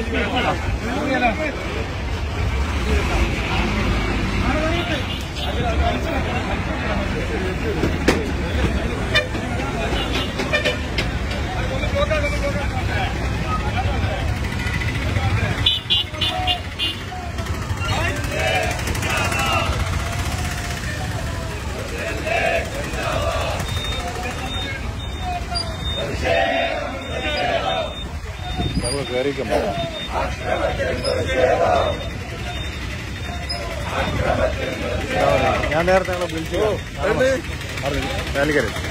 നമ്മൾ കയറിക്കുമ്പോ ഞാൻ നേരത്തെ ഞങ്ങളെ വിളിച്ചു കാലിക്കര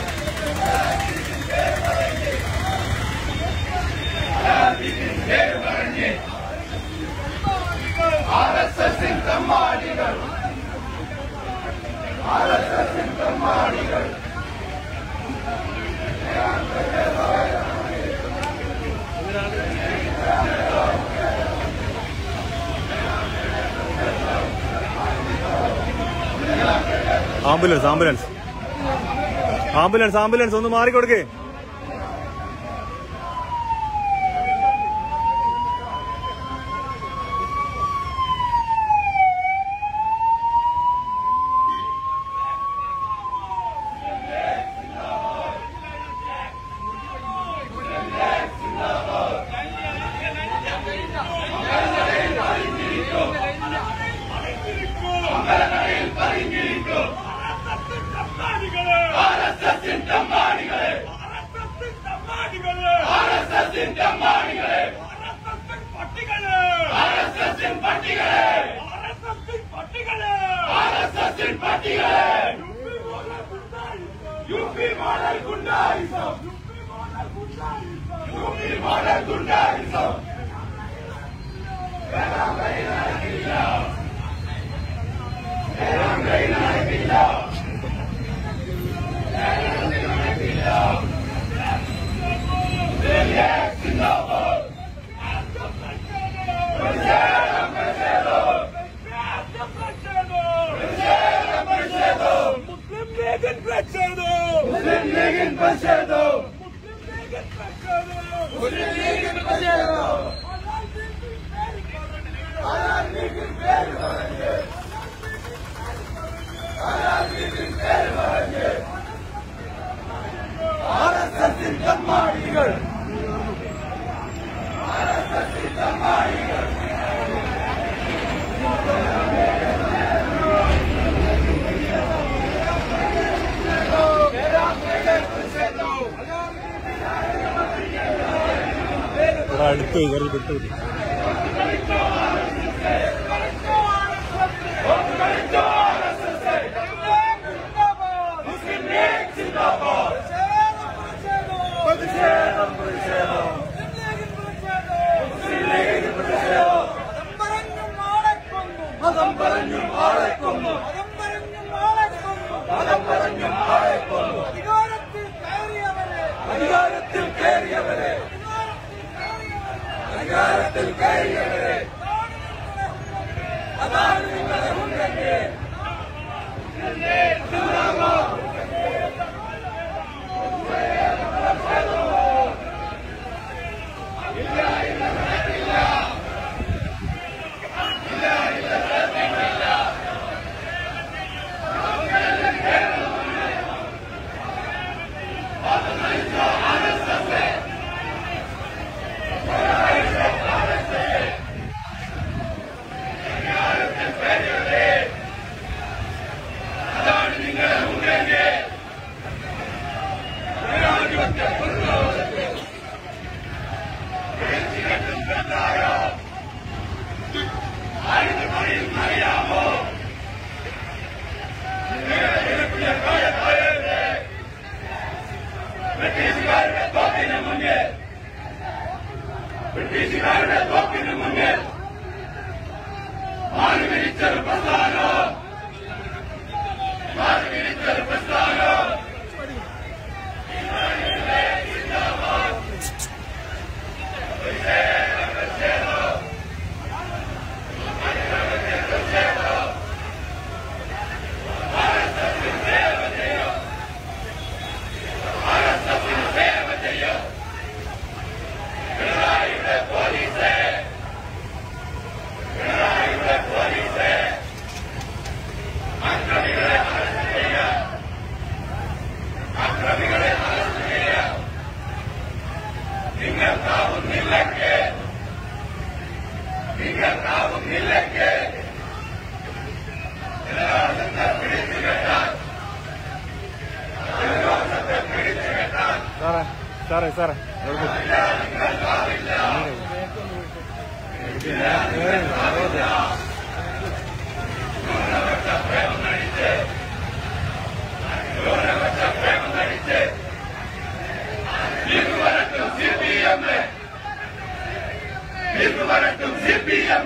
ആംബുലൻസ് ആംബുലൻസ് ആംബുലൻസ് ആംബുലൻസ് ഒന്ന് മാറിക്കൊടുക്കേ യുപി മോഡൽ ഗുണ്ടായിസം യുപി മോഡൽ ഗുണ്ടായിസം മുസ്ലിം ലീഗിൻ പ്രതിഷേധം മുസ്ലിം ലീഗിൻ പ്രതിഷേധം മുസ്ലിം ലീഗിൻ പ്രതിഷേധം ഇവിടെ അടുത്ത് കുറച്ച് വിട്ടു മുസ്ലിം ലീഗ് സിന്ദാബാദ് പ്രതിഷേധം പ്രതിഷേധം മുസ്ലിം ലീഗിൻ പ്രതിഷേധം മതം പറഞ്ഞും ആളെ കൊന്നു മതം പറഞ്ഞും ആളെ കൊന്നു അധികാരത്തിൽ കയറിയവരെ അധികാരത്തിൽ കയറിയവരെ അധികാരത്തിൽ കയറിയവരെ അതാണ് നിങ്ങളെ മുൻകണ്ടി ബ്രിട്ടീഷുകാരുടെ തോക്കിന് മുന്നിൽ ബ്രിട്ടീഷുകാരുടെ തോക്കിന് മുന്നിൽ മാറിവിരിച്ചൊരു പ്രസ്ഥാനം മാറിവിരിച്ചൊരു പ്രസ്ഥാനം പോലീസ് സാറേ സാറേ സാറേ വരട്ടും സി പി എം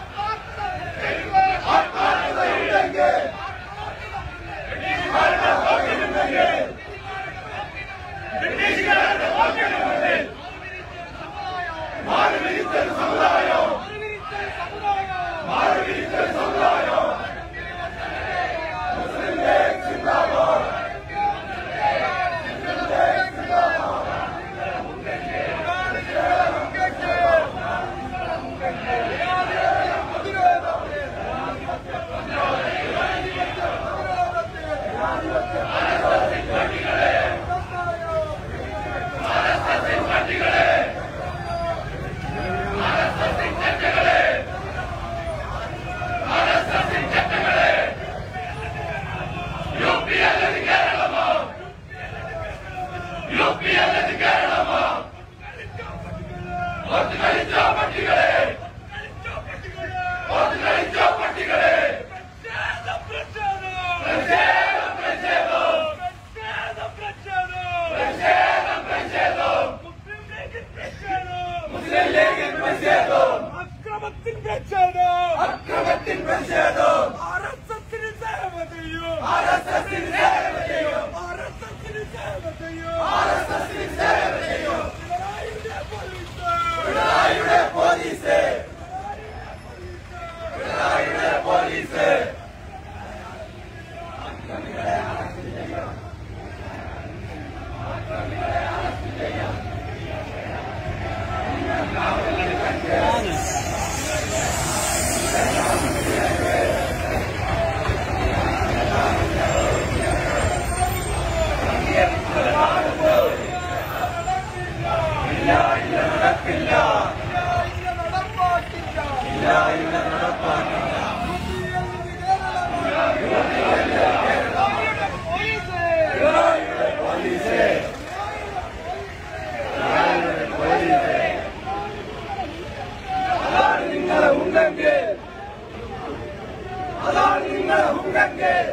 അക്രമത്തിൻ പ്രതിഷേധം അക്രമത്തിൻ പ്രതിഷേധം ആർ എസ് എസിന് സേവ ചെയ്യും ആർ എസ് എസിന് സേവ ചെയ്യും ആർ എസ് എസിന് സേവ ചെയ്യും ആർ എസ് എസിന് സേവ ചെയ്യും പിണറായിയുടെ പോലീസ് പിണറായിയുടെ പോലീസ് പിണറായിയുടെ പോലീസ് അതാണ് നിങ്ങളെ ഉണ്ടെങ്കിൽ അതാണ് നിങ്ങളെ ഉണ്ടെങ്കിൽ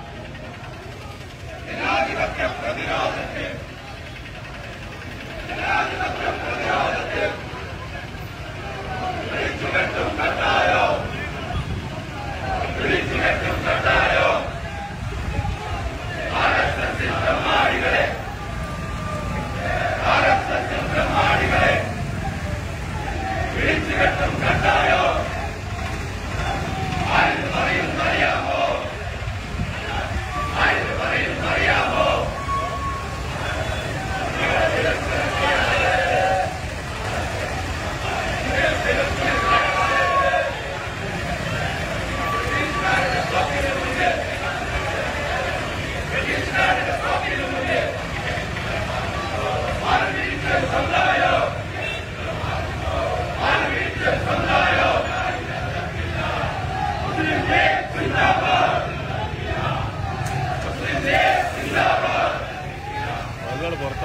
അതുകൾ പുറത്താ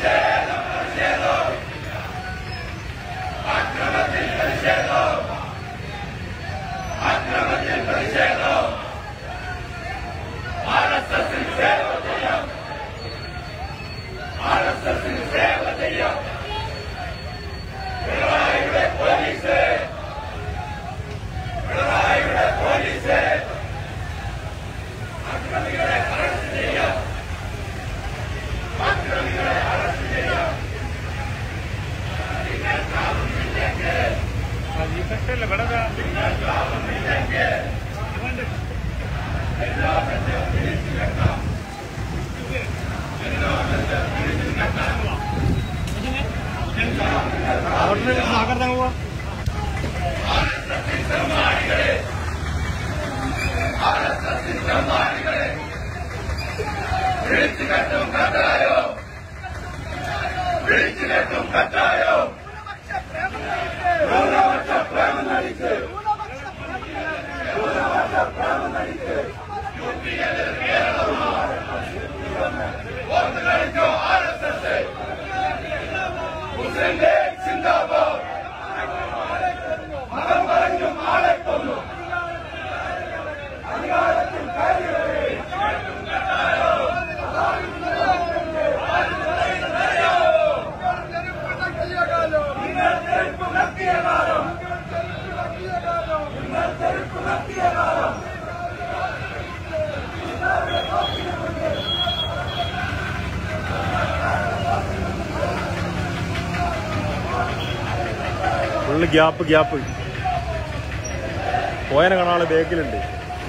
സാഗർ പോവാ വിളിച്ചു കെട്ടും കട്ടായോ ന്യൂനപക്ഷ പ്രേമം നടിച്ച് ഫുള്ള് ഗ്യാപ്പ് ഗ്യാപ്പ് പോയനെ കാണാനുള്ള ബേക്കിലുണ്ട്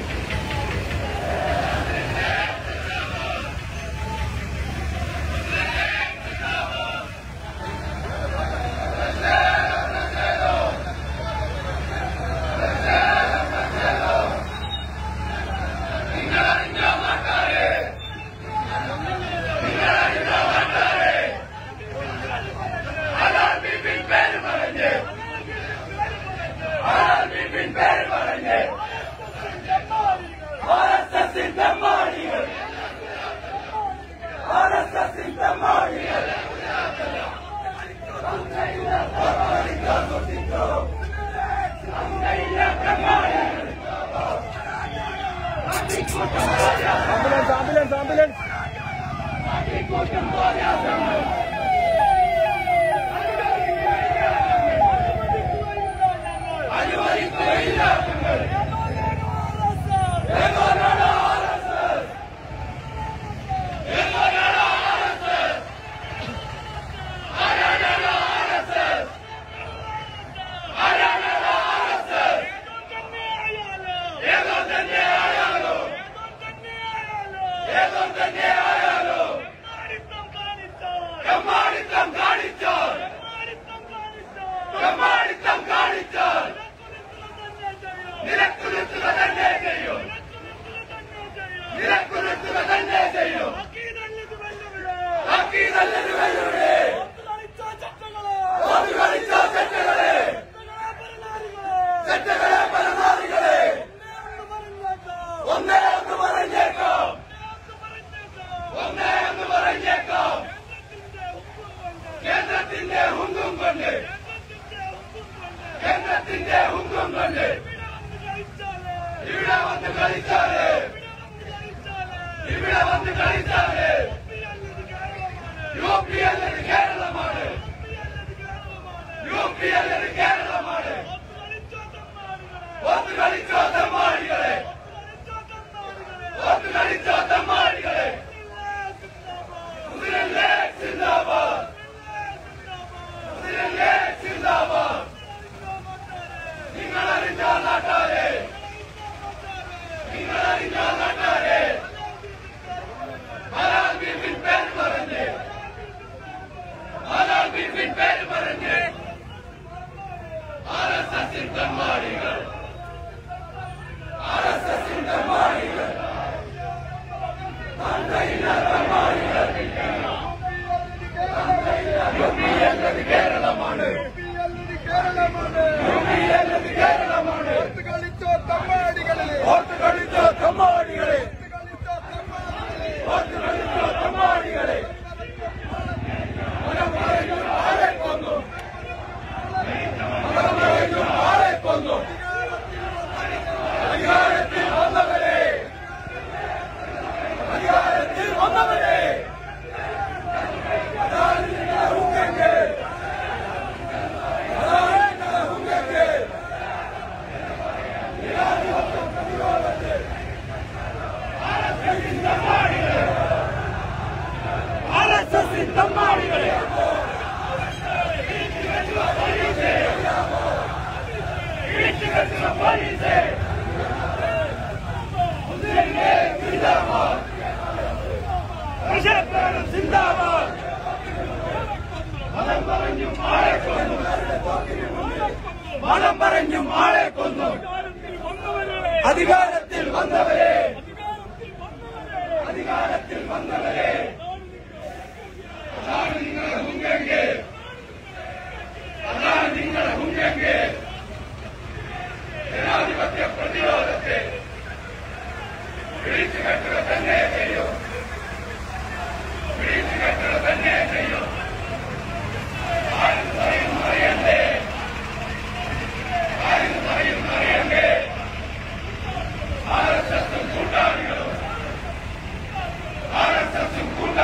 ആംബുലൻസ് ആംബുലൻസ് ആംബുലൻസ് തെമ്മാടിത്തം കാണിച്ചാൽ തെമ്മാടിത്തം കാണിച്ചാൽ നിലക്കുരുത്തുക തന്നെ ചെയ്യും നിലക്കുരുത്തുക തന്നെ ചെയ്യും ബാക്കി നല്ലൊരു വെല്ലുവിളി ഓടി കളിച്ച ചെറ്റകളെ ചെറ്റകളെ പരമാധികളെ ഒന്നേ ഒന്ന് പറഞ്ഞേക്കാം ഒന്നേ ഒന്ന് പറഞ്ഞേക്കാം കേന്ദ്രത്തിന്റെ ഹുങ്കും കൊണ്ട് കേന്ദ്രത്തിന്റെ ഹുങ്കും കൊണ്ട് ഇവിടെ വന്ന് കളിച്ചാല് ഇവിടെ വന്ന് കളിച്ചാല് യു പി എന്നത് കേരളമാണ് യു പി എന്നത് കേരളമാണ് ഒന്ന് കളിച്ചോ തെമ്മാടികളെ ഒന്ന് കളിച്ചോ തെമ്മാടികളെ മുതിരല്ലേ സിന്ദാബാദ് മുതിരല്ലേ സിന്ദാബാദ് നിങ്ങൾ അറിഞ്ഞ നാട്ടാരെ നിങ്ങൾ അറിഞ്ഞ നാട്ടാരെ ആരാൾ ബീഫിൻ പേര് പറഞ്ഞ് ആരാൾ ബീഫിൻ പേര് പറഞ്ഞ് ആർ എസ് എസിൻ തെമ്മാടികൾ ആർ എസ് എസിൻ തെമ്മാടികൾ കേരളമാണ് കേരളമാണ് കളിച്ചോ തമ്മാടികളെ ഓർത്ത് കളിച്ചോ തെമ്മാടികളെ കളിച്ചോ തമ്മാടികളെ ഓർത്ത് കളിച്ചോ തെമ്മാടികളെ ആരെ കൊന്നു ആരെ കൊന്നു അധികാരത്തിൽ വന്നവരെ അധികാരത്തിൽ വന്നവരെ അതാണ് നിങ്ങളുടെ ഹുങ്കെങ്കിൽ അതാണ് നിങ്ങളുടെ ഹുങ്കെങ്കിൽ ആർ എസ് എസ് തമ്മാടികളെ സിന്ദാബാദ് മനം പറഞ്ഞും ആളെ കൊന്നു മനം പറഞ്ഞും ആളെ കൊന്നു അധികാരത്തിൽ വന്നവരെ അധികാരത്തിൽ വന്നവരെ അതാണ് നിങ്ങളുടെ ഹുങ്കെങ്കിൽ അതാണ് നിങ്ങളുടെ ഹുങ്കെങ്കിൽ ജനാധിപത്യ പ്രതിരോധത്തെ പിടിച്ചു കെട്ടുക തന്നെ ചെയ്യും പിടിച്ചു കെട്ടുക തന്നെ ചെയ്യും ആരും പറയും അറിയണ്ടേ ആരും പറയും അറിയണ്ടേ ആർ എസ് എസും കൂട്ടാളികളും ആർ എസ് എസും കൂട്ടാളികളും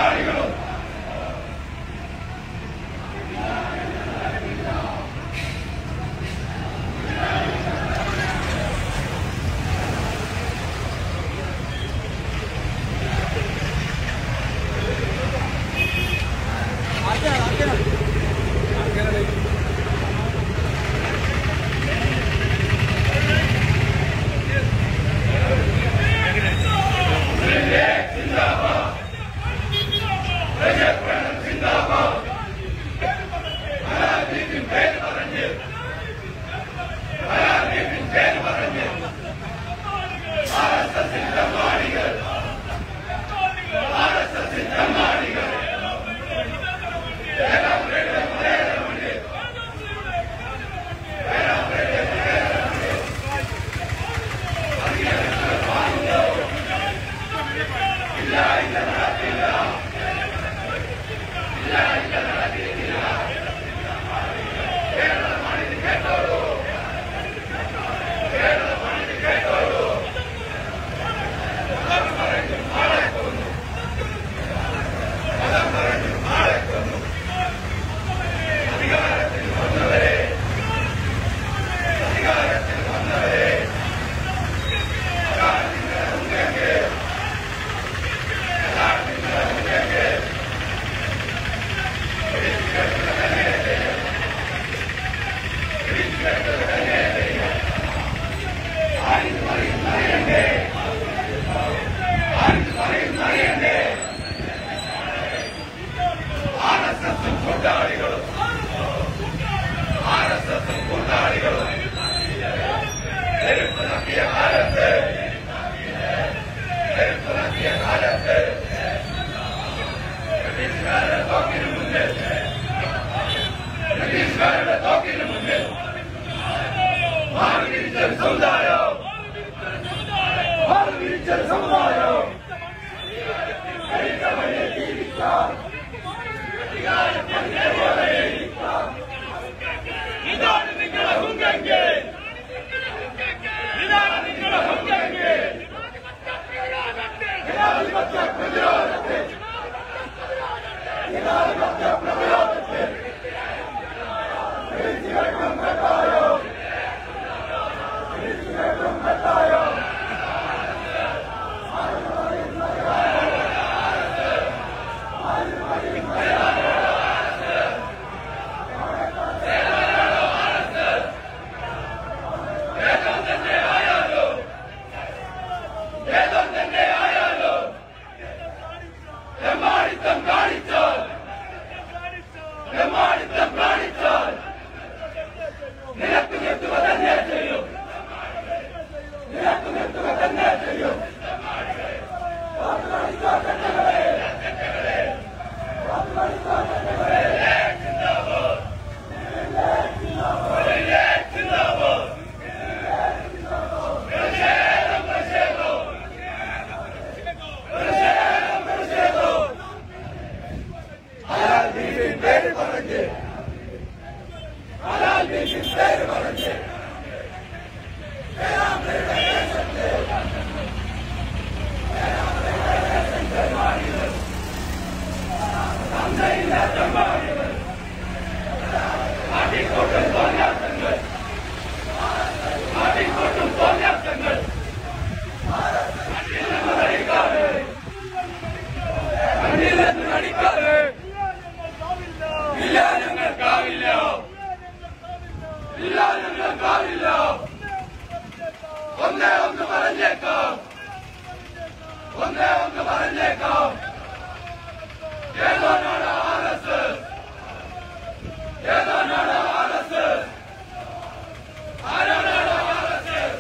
ഒന്നേ ഒന്ന് പറഞ്ഞേക്കാം ഒന്നേ ഒന്ന് പറഞ്ഞേക്കാം ഏതോ നാട് ആർ എസ് എസ് ഏതോ നാട് ആർ എസ് എസ് ആരാണ് ആർ എസ് എസ്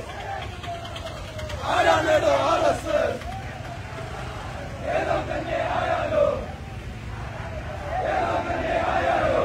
ആരാണ് ആർ എസ് എസ് ഏതോ തന്നെ ആയാലോ ഏതോ തന്നെ ആയാലോ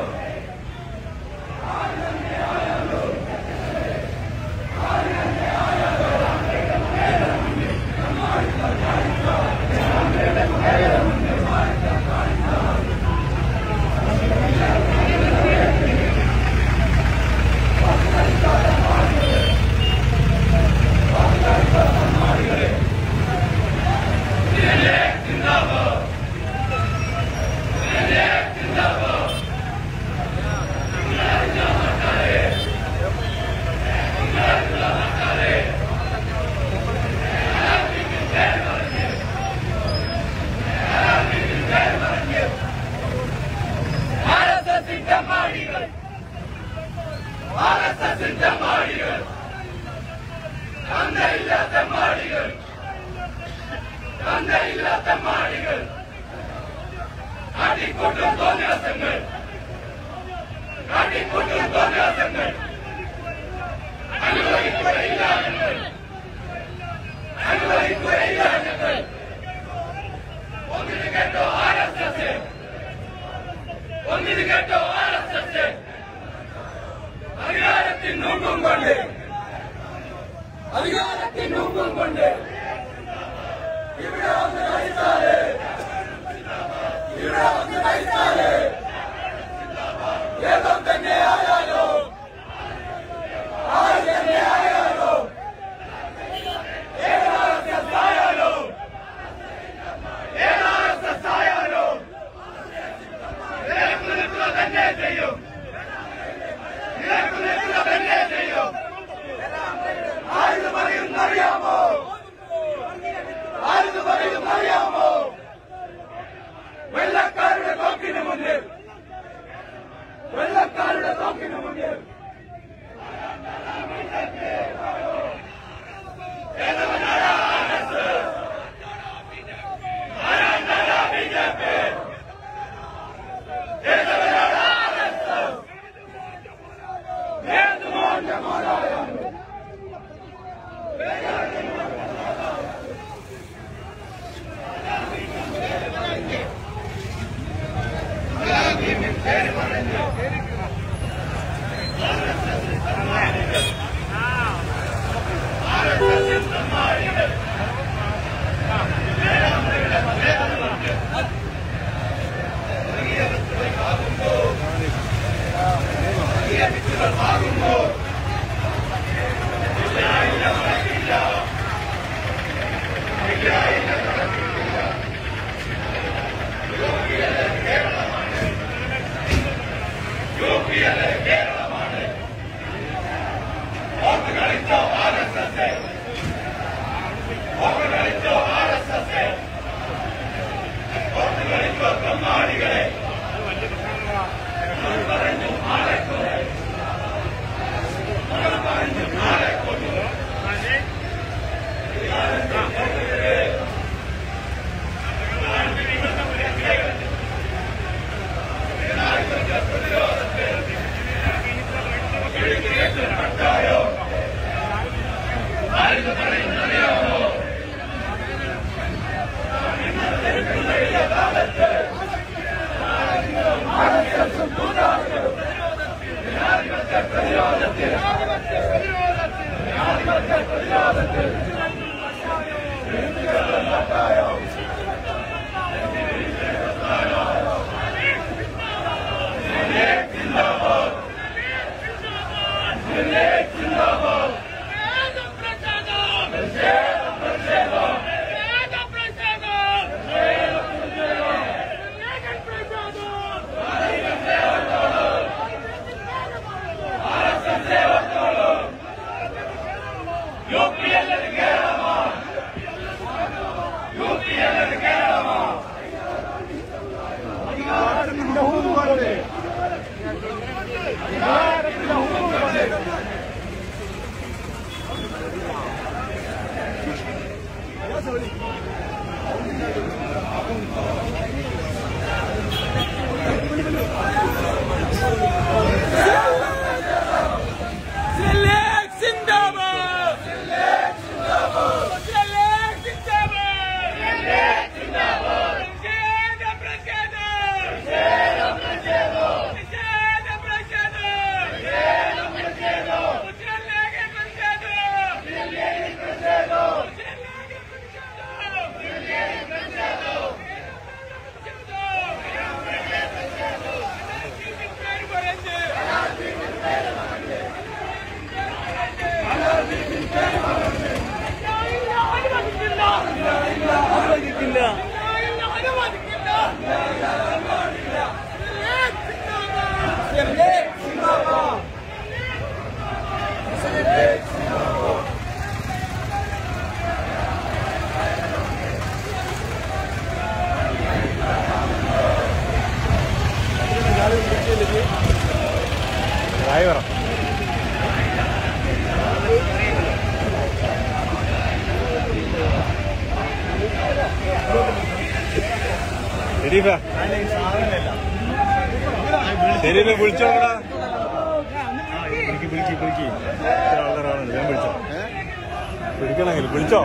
ആർഎസ്എസിന്റെ മാടികൾ ആർഎസ്എസിന്റെ മാടികൾ തന്തയില്ലാത്ത മാടികൾ തന്തയില്ലാത്ത മാടികൾ കാട്ടിക്കൂട്ടും തോന്നിയാസങ്ങൾ കാട്ടിക്കൂട്ടും തോന്നിയാസങ്ങൾ അനുഭവിക്കുകയില്ല ഞങ്ങൾ അനുഭവിക്കുകയില്ല ഞങ്ങൾ ഒന്നിന് കേട്ടോ ആർ എസ് എസ് ഒന്നിന് കേട്ടോ ആർ എസ് എസ് അധികാരത്തിൽ നോക്കും കൊണ്ട് അധികാരത്തിൽ നോക്കും കൊണ്ട് ഇവിടെ വന്ന് നയിച്ചാല് ഇവിടെ വന്ന് നയിച്ചാല് ഏതോ തന്നെ ആയാലോ ആര് തന്നെ ആയാലോ ഏത് ആർ എസ് എസ് ആയാലോ ഏത് ആർ എസ് എസ് ആയാലോ നിലനിൽക്കുക തന്നെ ചെയ്യും നിലനിൽക്കുക തന്നെ ചെയ്യും ആരെന്ന് പറയുന്നറിയാമോ ആരെന്ന് പറയുന്നറിയാമോ വെള്ളക്കാരുടെ തോക്കിന് മുന്നിൽ വെള്ളക്കാരുടെ തോക്കിന് മുന്നിൽ ഷെരീഫ ഷെരീഫെ വിളിച്ചോടാ വിളിക്ക് വിളിക്ക് വിളിക്ക് ഇത്ര ആൾക്കാരാണ് ഞാൻ വിളിച്ചോ വിളിക്കണമെങ്കിൽ വിളിച്ചോ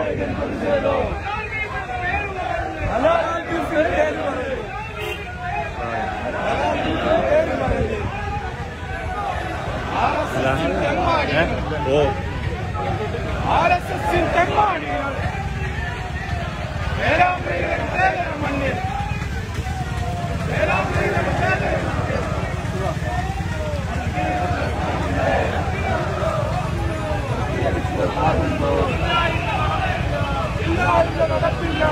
അല്ല ഏ ഓ ആർ എസ് എസിൻ തെമ്മാടികൾ വേലാമ്പ്രയുടെ വേദന മണ്ണിൽ വേലാമ്പ്രയുടെ വേദന നടപ്പില്ല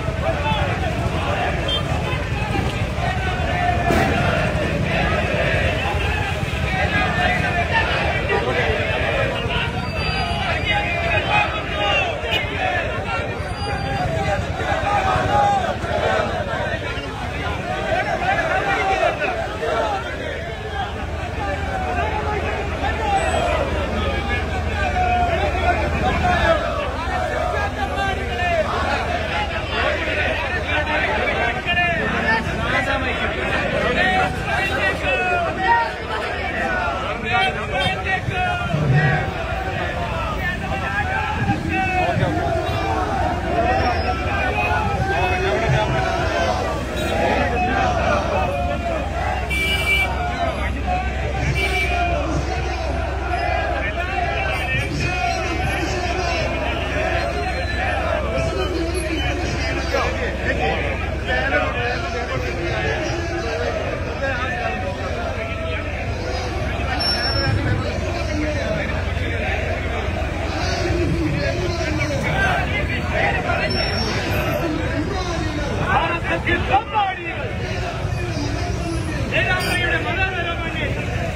ആർഎസ്എസിൻ തെമ്മാടികൾ വേലാമ്പ്രയുടെ മനോഹര മണ്ണിൽ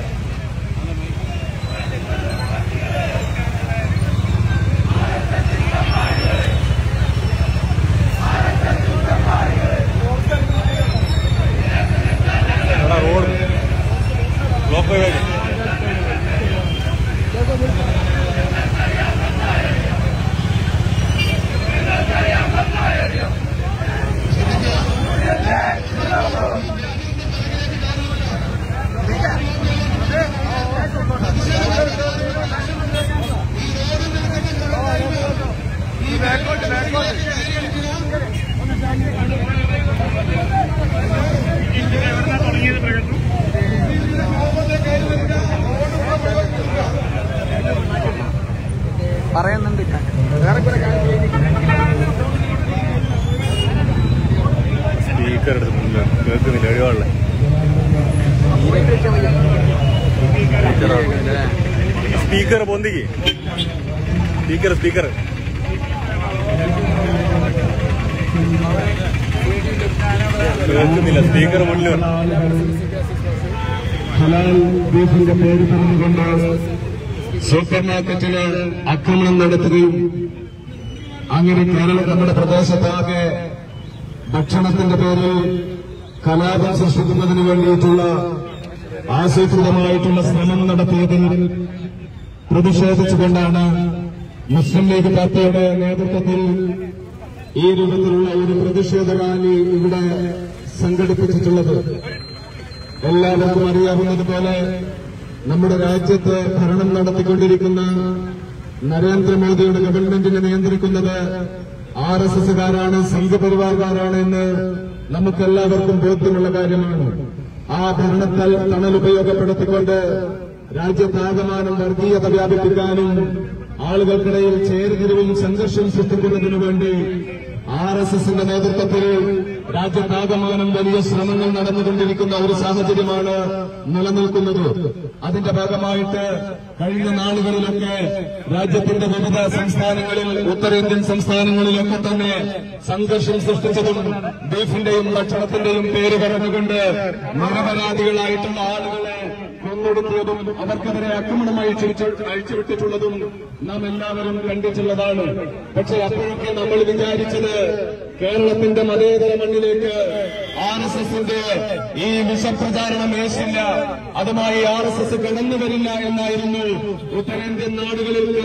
എടാ റോഡ് ബ്ലോക്ക് വരും പറയുന്നുണ്ട് സ്പീക്കർ എടുത്ത് മുന്നിൽ കേൾക്കുന്നില്ല എഴുവാളെ സ്പീക്കർ പൊന്തിക്ക് സ്പീക്കർ സ്പീക്കർ കേൾക്കുന്നില്ല സ്പീക്കർ മുന്നിൽ വരണം. ഹലാൽ ബീഫിന്റെ പേര് പറഞ്ഞുകൊണ്ട് സൂപ്പർ മാർക്കറ്റില് ആക്രമണം നടത്തുകയും അങ്ങനെ കേരളം നമ്മുടെ പ്രദേശത്താകെ ഭക്ഷണത്തിന്റെ പേരിൽ കലാപം സൃഷ്ടിക്കുന്നതിന് വേണ്ടിയിട്ടുള്ള ആസൂത്രിതമായിട്ടുള്ള ശ്രമം നടത്തിയതിൽ പ്രതിഷേധിച്ചുകൊണ്ടാണ് മുസ്ലിം ലീഗ് പാർട്ടിയുടെ നേതൃത്വത്തിൽ ഈ രൂപത്തിലുള്ള ഒരു പ്രതിഷേധ റാലി ഇവിടെ സംഘടിപ്പിച്ചിട്ടുള്ളത് എല്ലാവർക്കും അറിയാവുന്നതുപോലെ നമ്മുടെ രാജ്യത്ത് ഭരണം നടത്തിക്കൊണ്ടിരിക്കുന്ന നരേന്ദ്രമോദിയുടെ ഗവൺമെന്റിനെ നിയന്ത്രിക്കുന്നത് ആർ എസ് എസുകാരാണ് സംഘപരിവാർകാരാണ് എന്ന് നമുക്കെല്ലാവർക്കും ബോധ്യമുള്ള കാര്യമാണ് ആ ഭരണത്താൽ തണൽ ഉപയോഗപ്പെടുത്തിക്കൊണ്ട് രാജ്യത്താകമാനം വർഗീയത വ്യാപിപ്പിക്കാനും ആളുകൾക്കിടയിൽ ചേരിതിരിവും സംഘർഷം സൃഷ്ടിക്കുന്നതിനു വേണ്ടി ആർ എസ് എസിന്റെ നേതൃത്വത്തിൽ രാജ്യത്താകമാനം വലിയ ശ്രമങ്ങൾ നടന്നുകൊണ്ടിരിക്കുന്ന ഒരു സാഹചര്യമാണ് നിലനിൽക്കുന്നത് അതിന്റെ ഭാഗമായിട്ട് കഴിഞ്ഞ നാളുകളിലൊക്കെ രാജ്യത്തിന്റെ വിവിധ സംസ്ഥാനങ്ങളിൽ ഉത്തരേന്ത്യൻ സംസ്ഥാനങ്ങളിലൊക്കെ തന്നെ സംഘർഷം സൃഷ്ടിച്ചതും ബീഫിന്റെയും ഭക്ഷണത്തിന്റെയും പേര് പറഞ്ഞുകൊണ്ട് നിരപരാധികളായിട്ടുള്ള ആളുകളെ കൊന്നൊടുക്കിയതും അവർക്കെതിരെ ആക്രമണമായി അഴിച്ചുവിട്ടിട്ടുള്ളതും നാം എല്ലാവരും കണ്ടിട്ടുള്ളതാണ് പക്ഷെ അപ്പോഴൊക്കെ നമ്മൾ വിചാരിച്ചത് കേരളത്തിന്റെ മതേതര മണ്ണിലേക്ക് ആർ എസ് എസിന്റെ ഈ വിഷപ്രചാരണം ഏശില്ല അതുമായി ആർ എസ് എസ് കടന്നു വരില്ല എന്നായിരുന്നു ഉത്തരേന്ത്യൻ നാടുകളിൽ കലാപം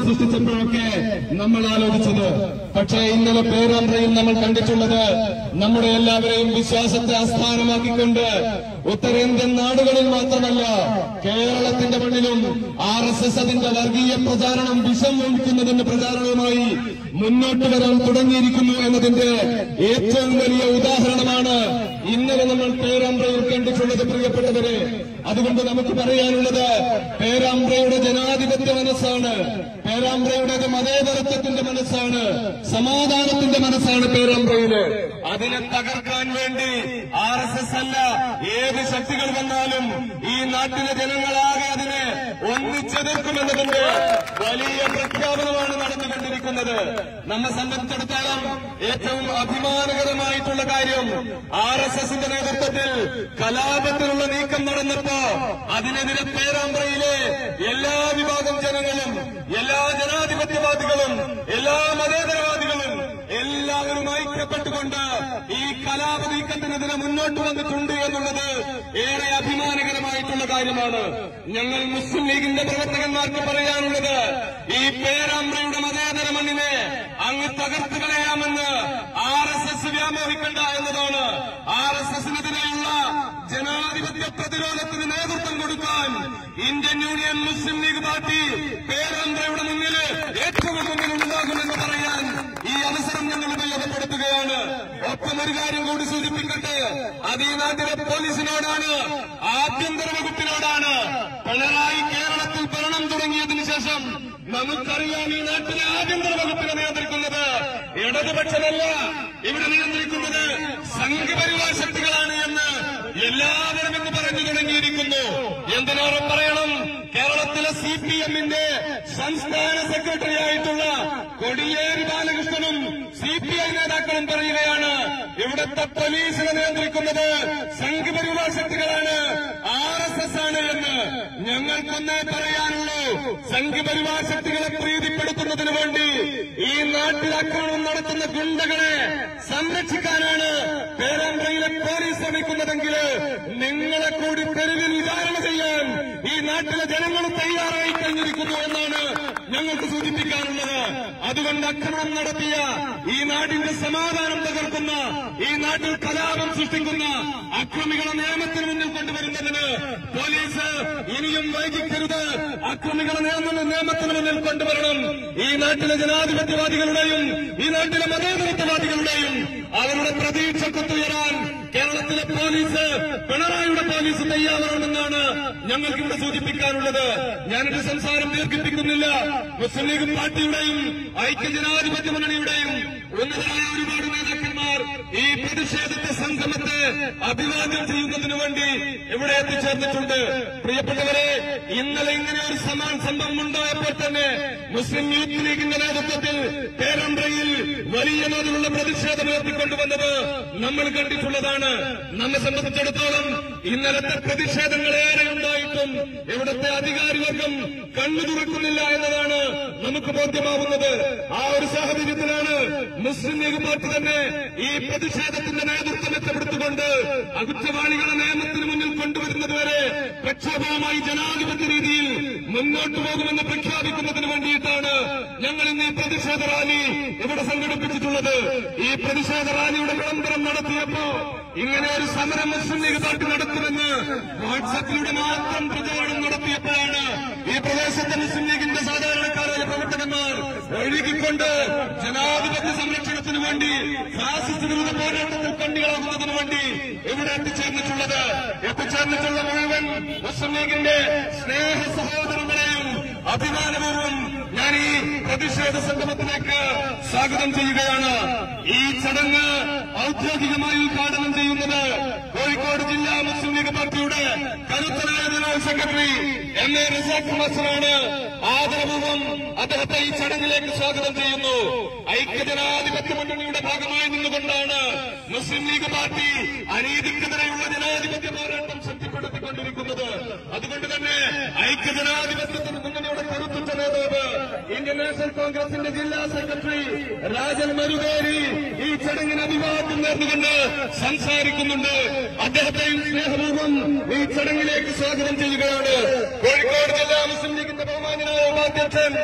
സൃഷ്ടിച്ചപ്പോഴൊക്കെ നമ്മൾ ആലോചിച്ചത് പക്ഷേ ഇന്നലെ പേരാന്ത്രയിൽ നമ്മൾ കണ്ടിട്ടുള്ളത് നമ്മുടെ എല്ലാവരെയും വിശ്വാസത്തെ ആസ്ഥാനമാക്കിക്കൊണ്ട് ഉത്തരേന്ത്യൻ നാടുകളിൽ മാത്രമല്ല കേരളത്തിന്റെ മണ്ണിലും ആർ എസ് എസ് അതിന്റെ വർഗീയ പ്രചാരണം വിഷം ഒഴിക്കുന്നതിന്റെ പ്രചാരണവുമായി മുന്നോട്ട് വരാൻ തുടങ്ങിയിരിക്കുന്നു എന്നതിന്റെ ഏറ്റവും വലിയ ഉദാഹരണമാണ് ഇന്നലെ നമ്മൾ പേരാമ്പ്രയിൽ കണ്ടിട്ടുള്ളത് പ്രിയപ്പെട്ടവരെ അതുകൊണ്ട് നമുക്ക് പറയാനുള്ളത് പേരാമ്പ്രയുടെ ജനാധിപത്യ മനസ്സാണ് പേരാമ്പ്രയുടേത് മതേതരത്വത്തിന്റെ മനസ്സാണ് സമാധാനത്തിന്റെ മനസ്സാണ് പേരാമ്പ്രയില് അതിനെ തകർക്കാൻ വേണ്ടി ആർ എസ് എസ് അല്ല ഏത് ശക്തികൾ വന്നാലും ഈ നാട്ടിലെ ജനങ്ങളാകെ അതിനെ ഒന്നിച്ചെതിർക്കുമെന്നതിന്റെ വലിയ പ്രഖ്യാപനമാണ് നടന്നുകൊണ്ടിരിക്കുന്നത് നമ്മെ സംബന്ധിച്ചിടത്തോളം ഏറ്റവും അഭിമാനകരമായിട്ടുള്ള കാര്യം ആർ എസ് എസിന്റെ നേതൃത്വത്തിൽ കലാപത്തിനുള്ള നീക്കം നടന്നപ്പോ അതിനെതിരെ പേരാമ്പ്രയിലെ എല്ലാ വിഭാഗം ജനങ്ങളും എല്ലാ ജനാധിപത്യവാദികളും എല്ലാ മതേതരവാദികളും എല്ലാവരും ഐക്യപ്പെട്ടുകൊണ്ട് ഈ കലാപ നീക്കത്തിനെതിരെ മുന്നോട്ട് വന്നിട്ടുണ്ട് എന്നുള്ളത് ഏറെ അഭിമാനകരമായിട്ടുള്ള കാര്യമാണ് ഞങ്ങൾ മുസ്ലിം ലീഗിന്റെ പ്രവർത്തകന്മാർക്ക് പറയാനുള്ളത് ഈ പേരാമ്പ്രയുടെ മതേതര മണ്ണിനെ അങ്ങ് തകർത്ത് കളയാമെന്ന് ആർ എസ് എസ് വ്യാമോഹിക്കണ്ട എന്നതാണ് ആർ എസ് എസിനെതിരെയുള്ള ജനാധിപത്യ പ്രതിരോധത്തിന് നേതൃത്വം കൊടുക്കാൻ Indian Union Muslim League party പേരാമ്പ്രയുടെ മുന്നിൽ ഏറ്റവും മുന്നിൽ ഉണ്ടാകുമെന്ന് പറയാൻ ഈ അവസരം ഞങ്ങൾ ഉപയോഗപ്പെടുത്തുകയാണ് ഒപ്പം ഒരു കാര്യം കൂടി സൂചിപ്പിക്കട്ടെ അത് ഈ നാട്ടിലെ പോലീസിനോടാണ് ആഭ്യന്തര വകുപ്പിനോടാണ് പിണറായി കേരളത്തിൽ ഭരണം തുടങ്ങിയതിനു ശേഷം നമുക്കറിയാം ഈ നാട്ടിലെ ആഭ്യന്തര വകുപ്പിനെ നിയന്ത്രിക്കുന്നത് ഇടതുപക്ഷമല്ല ഇവിടെ നിയന്ത്രിക്കുന്നത് സംഘപരിവാർ ശക്തികളാണ് എന്ന് എല്ലാവരും ഇന്ന് പറഞ്ഞു തുടങ്ങിയിരിക്കുന്നു എന്തിനേറെ പറയണം കേരളത്തിലെ സി പി എമ്മിന്റെ സംസ്ഥാന സെക്രട്ടറി ആയിട്ടുള്ള കൊടിയേരി ബാലകൃഷ്ണനും സി പി ഐ നേതാക്കളും പറയുകയാണ് ഇവിടുത്തെ പോലീസിനെ നിയന്ത്രിക്കുന്നത് സംഘപരിവാർ ശക്തികളാണ് ആർ എസ് എസ് ആണ് എന്ന് ഞങ്ങൾക്കൊന്നേ പറയാനുള്ളൂ സംഘപരിവാർ ശക്തികളെ പ്രീതിപ്പെടുത്തുന്നതിന് വേണ്ടി ഈ നാട്ടിൽ ആക്രമണം നടത്തുന്ന ഗുണ്ടകളെ സംരക്ഷിക്കാനാണ് പേരാമ്പ്രയിലെ പോലീസ് ശ്രമിക്കുന്നതെങ്കിൽ നിങ്ങളെ കൂടി തെരുവിൽ വിചാരണ ചെയ്യാൻ ഈ നാട്ടിലെ ജനങ്ങൾ തയ്യാറായി കഴിഞ്ഞിരിക്കുന്നു എന്നാണ് ഞങ്ങൾക്ക് സൂചിപ്പിക്കാനുള്ളത് അതുകൊണ്ട് ആക്രമണം നടത്തിയ ഈ നാടിന്റെ സമാധാനം തകർക്കുന്ന ഈ നാട്ടിൽ കലാപം സൃഷ്ടിക്കുന്ന അക്രമികളെ നിയമത്തിന് മുന്നിൽ കൊണ്ടുവരുന്നതിന് പോലീസ് ഇനിയും വൈകിക്കരുത് അക്രമികളെ നിയമ നിയമത്തിന് മുന്നിൽ കൊണ്ടുവരണം ഈ നാട്ടിലെ ജനാധിപത്യവാദികളുടെയും ഈ നാട്ടിലെ മതേതരത്വവാദികളുടെയും അവരുടെ പ്രതീക്ഷക്കൊത്തുയരാൻ കേരളത്തിലെ പോലീസ് പിണറായിയുടെ പോലീസ് തയ്യാറാണെന്നാണ് ഞങ്ങൾക്ക് ഇവിടെ സൂചിപ്പിക്കാനുള്ളത് ഞാനെന്റെ സംസാരം ദീർഘിപ്പിക്കുന്നില്ല മുസ്ലിം ലീഗ് പാർട്ടിയുടെയും ഐക്യജനാധിപത്യ മുന്നണിയുടെയും ഉന്നതരായ ഒരുപാട് നേതാക്കന്മാർ ഈ പ്രതിഷേധത്തെ സംഗമത്തെ അഭിവാദ്യം ചെയ്യുന്നതിനു വേണ്ടി ഇവിടെ എത്തിച്ചേർന്നിട്ടുണ്ട് പ്രിയപ്പെട്ടവരെ ഇന്നലെ ഇങ്ങനെ ഒരു സമാൻ സംഭവം ഉണ്ടായപ്പോൾ തന്നെ മുസ്ലിം യൂത്ത് ലീഗിന്റെ നേതൃത്വത്തിൽ പേരമ്പ്രയിൽ വലിയ തോതിലുള്ള പ്രതിഷേധം ഉയർത്തിക്കൊണ്ടുവന്നത് നമ്മൾ കണ്ടിട്ടുള്ളതാണ് നമ്മെ സംബന്ധിച്ചിടത്തോളം ഇന്നലത്തെ പ്രതിഷേധങ്ങളേറെ ഉണ്ടായിട്ടും ഇവിടുത്തെ അധികാരിവർഗം കണ്ണു തുറക്കുന്നില്ല എന്നതാണ് നമുക്ക് ബോധ്യമാവുന്നത് ആ ഒരു സാഹചര്യത്തിലാണ് മുസ്ലിം ലീഗ് പാർട്ടി തന്നെ ഈ പ്രതിഷേധത്തിന്റെ നേതൃത്വം എത്തപ്പെടുത്തുകൊണ്ട് അകുറ്റവാളികളെ നിയമത്തിന് മുന്നിൽ കൊണ്ടുവരുന്നതുവരെ പ്രക്ഷോഭവുമായി ജനാധിപത്യ രീതിയിൽ മുന്നോട്ട് പോകുമെന്ന് പ്രഖ്യാപിക്കുന്നതിന് വേണ്ടിയിട്ടാണ് ഞങ്ങൾ ഇന്ന് ഈ പ്രതിഷേധ റാലി ഇവിടെ സംഘടിപ്പിച്ചിട്ടുള്ളത് ഈ പ്രതിഷേധ റാലിയുടെ വിളംബരം നടത്തിയപ്പോ ഇങ്ങനെ ഒരു സമരം മുസ്ലിം ലീഗ് പാർട്ടി നടത്തുമെന്ന് വാട്സാപ്പിലൂടെ മാത്രം പ്രചാരണം നടത്തിയപ്പോഴാണ് ഈ പ്രദേശത്തെ മുസ്ലിം ലീഗിന്റെ സാധാരണക്കാരായ പ്രവർത്തകന്മാർ ഒഴുകിക്കൊണ്ട് ജനാധിപത്യ സംരക്ഷണത്തിന് വേണ്ടി ഫാസിസ്റ്റ് വിരുദ്ധ പോരാട്ടത്തിൽ കണ്ണികളാകുന്നതിന് വേണ്ടി ഇവിടെ എത്തിച്ചേർന്നിട്ടുള്ളത് എത്തിച്ചേർന്നിട്ടുള്ള മുഴുവൻ മുസ്ലിം ലീഗിന്റെ സ്നേഹ സഹോദരങ്ങളെയും അഭിമാനപൂർവ്വം ഞാൻ ഈ പ്രതിഷേധ സംഗമത്തിലേക്ക് സ്വാഗതം ചെയ്യുകയാണ് ഈ ചടങ്ങ് ഔദ്യോഗികമായി ഉദ്ഘാടനം ചെയ്യുന്നത് കോഴിക്കോട് ജില്ലാ മുസ്ലിം ലീഗ് പാർട്ടിയുടെ കരുത്തനായ general secretary M A Razak മാസ്റ്ററാണ് ആദരപൂർവ്വം അദ്ദേഹത്തെ ഈ ചടങ്ങിലേക്ക് സ്വാഗതം ചെയ്യുന്നു ഐക്യജനാധിപത്യ മുന്നണിയുടെ ഭാഗമായി നിന്നുകൊണ്ടാണ് മുസ്ലിം ലീഗ് പാർട്ടി അനീതിക്കെതിരെയുള്ള ജനാധിപത്യ പോരാട്ടം ശക്തിപ്പെടുത്തിക്കൊണ്ടിരിക്കുന്നത് അതുകൊണ്ട് തന്നെ ഐക്യജനാധിപത്യത്തിന് മുന്നണിയുടെ കരുത്തുറ്റ നേതാവ് ഇന്ത്യൻ നാഷണൽ കോൺഗ്രസിന്റെ ജില്ലാ സെക്രട്ടറി രാജൻ മരുകേരി ഈ ചടങ്ങിന് അഭിവാദ്യം നേർന്നുകൊണ്ട് സംസാരിക്കുന്നുണ്ട് അദ്ദേഹത്തെയും സ്നേഹപൂർവ്വം ഈ ചടങ്ങിലേക്ക് സ്വാഗതം ചെയ്യുകയാണ് കോഴിക്കോട് ജില്ലാ മുസ്ലിം ലീഗിന്റെ ബഹുമാനായ ഉപാധ്യക്ഷൻ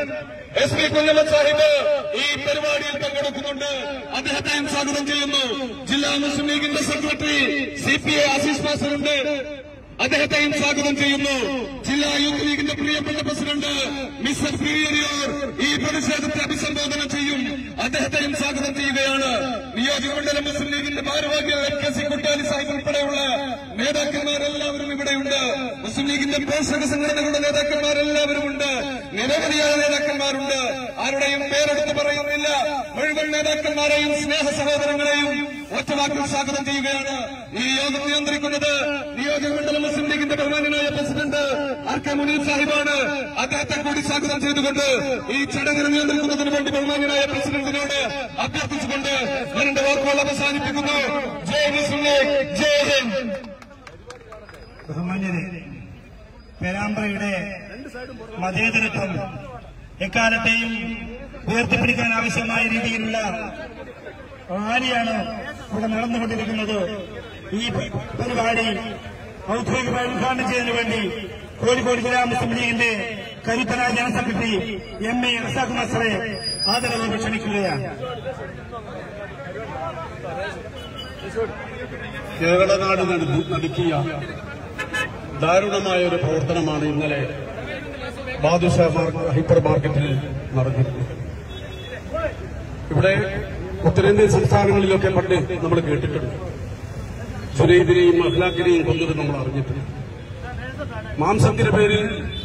എസ് പി കുഞ്ഞമ്മ സാഹിബ് ഈ പരിപാടിയിൽ പങ്കെടുക്കുന്നുണ്ട് അദ്ദേഹത്തെയും സ്വാഗതം ചെയ്യുന്നു ജില്ലാ മുസ്ലിം ലീഗിന്റെ secretary C P I Aziz മാസ്റ്ററുണ്ട് അദ്ദേഹത്തെയും സ്വാഗതം ചെയ്യുന്നു ജില്ലാ യൂത്ത് ലീഗിന്റെ പ്രിയപ്പെട്ട പ്രസിഡന്റ് മിസ്റ്റർ പ്രിയരിയോർ ഈ പ്രതിഷേധത്തെ അഭിസംബോധന ചെയ്യും അദ്ദേഹത്തെയും സ്വാഗതം ചെയ്യുകയാണ് നിയോജകമണ്ഡലം മുസ്ലിം ലീഗിന്റെ ഭാരവാഹികൾ M K C Kuttali Sahib ഉൾപ്പെടെയുള്ള നേതാക്കന്മാരെല്ലാവരും ഇവിടെയുണ്ട് മുസ്ലിം ലീഗിന്റെ പോഷക സംഘടനകളുടെ നേതാക്കന്മാരെല്ലാവരും ഉണ്ട് നിരവധിയായ നേതാക്കന്മാരുണ്ട് ആരുടെയും പേരെടുത്ത് പറയുന്നില്ല മുഴുവൻ നേതാക്കന്മാരെയും സ്നേഹ സഹോദരങ്ങളെയും ഒറ്റവാക്കിൽ സ്വാഗതം ചെയ്യുകയാണ് ഈ യോഗം നിയന്ത്രിക്കുന്നത് നിയോജകമണ്ഡലം മുസ്ലിം ലീഗിന്റെ ബഹുമാനായ പ്രസിഡന്റ് ആർ കെ മുനീർ സാഹിബാണ് അദ്ദേഹത്തെ കൂടി സ്വാഗതം ചെയ്തുകൊണ്ട് ഈ ചടങ്ങിന് നിയന്ത്രിക്കുന്നതിന് വേണ്ടി ബഹുമാനായ പ്രസിഡന്റിനോട് അഭ്യർത്ഥിച്ചുകൊണ്ട് ഞാൻ എന്റെ വാക്കുകൾ അവസാനിപ്പിക്കുന്നു ജയ് മുസ്ലിം ലീഗ് ജയ് ഹിന്ദ് ബഹുമാന്യരെ പേരാമ്പ്രയുടെ മതേതരത്വം എക്കാലത്തെയും ഉയർത്തിപ്പിടിക്കാൻ ആവശ്യമായ രീതിയിലുള്ള റാലിയാണ് ഇവിടെ നടന്നുകൊണ്ടിരിക്കുന്നത് ഈ പരിപാടി ഔദ്യോഗികമായി ഉദ്ഘാടനം ചെയ്യുന്നതിന് വേണ്ടി കോഴിക്കോട് ജില്ലാ മുസ്ലിം ലീഗിന്റെ കരുത്തനായ general secretary M A Razak മസറെ ആദരവ് ക്ഷണിക്കുകയാണ് കേരളനാട് നട- നടത്തിയ ദാരുണമായ ഒരു പ്രവർത്തനമാണ് ഇന്നലെ ബാദുഷാ മാർക്ക് ഹൈപ്പർ മാർക്കറ്റിൽ നടന്നിരുന്നത് ഇവിടെ ഉത്തരേന്ത്യൻ സംസ്ഥാനങ്ങളിലൊക്കെ പണ്ട് നമ്മൾ കേട്ടിട്ടുണ്ട് സുനൈദിനെയും അഖ്ലാഖിനെയും കൊന്നത് നമ്മൾ അറിഞ്ഞിട്ടുണ്ട് മാംസത്തിന്റെ പേരിൽ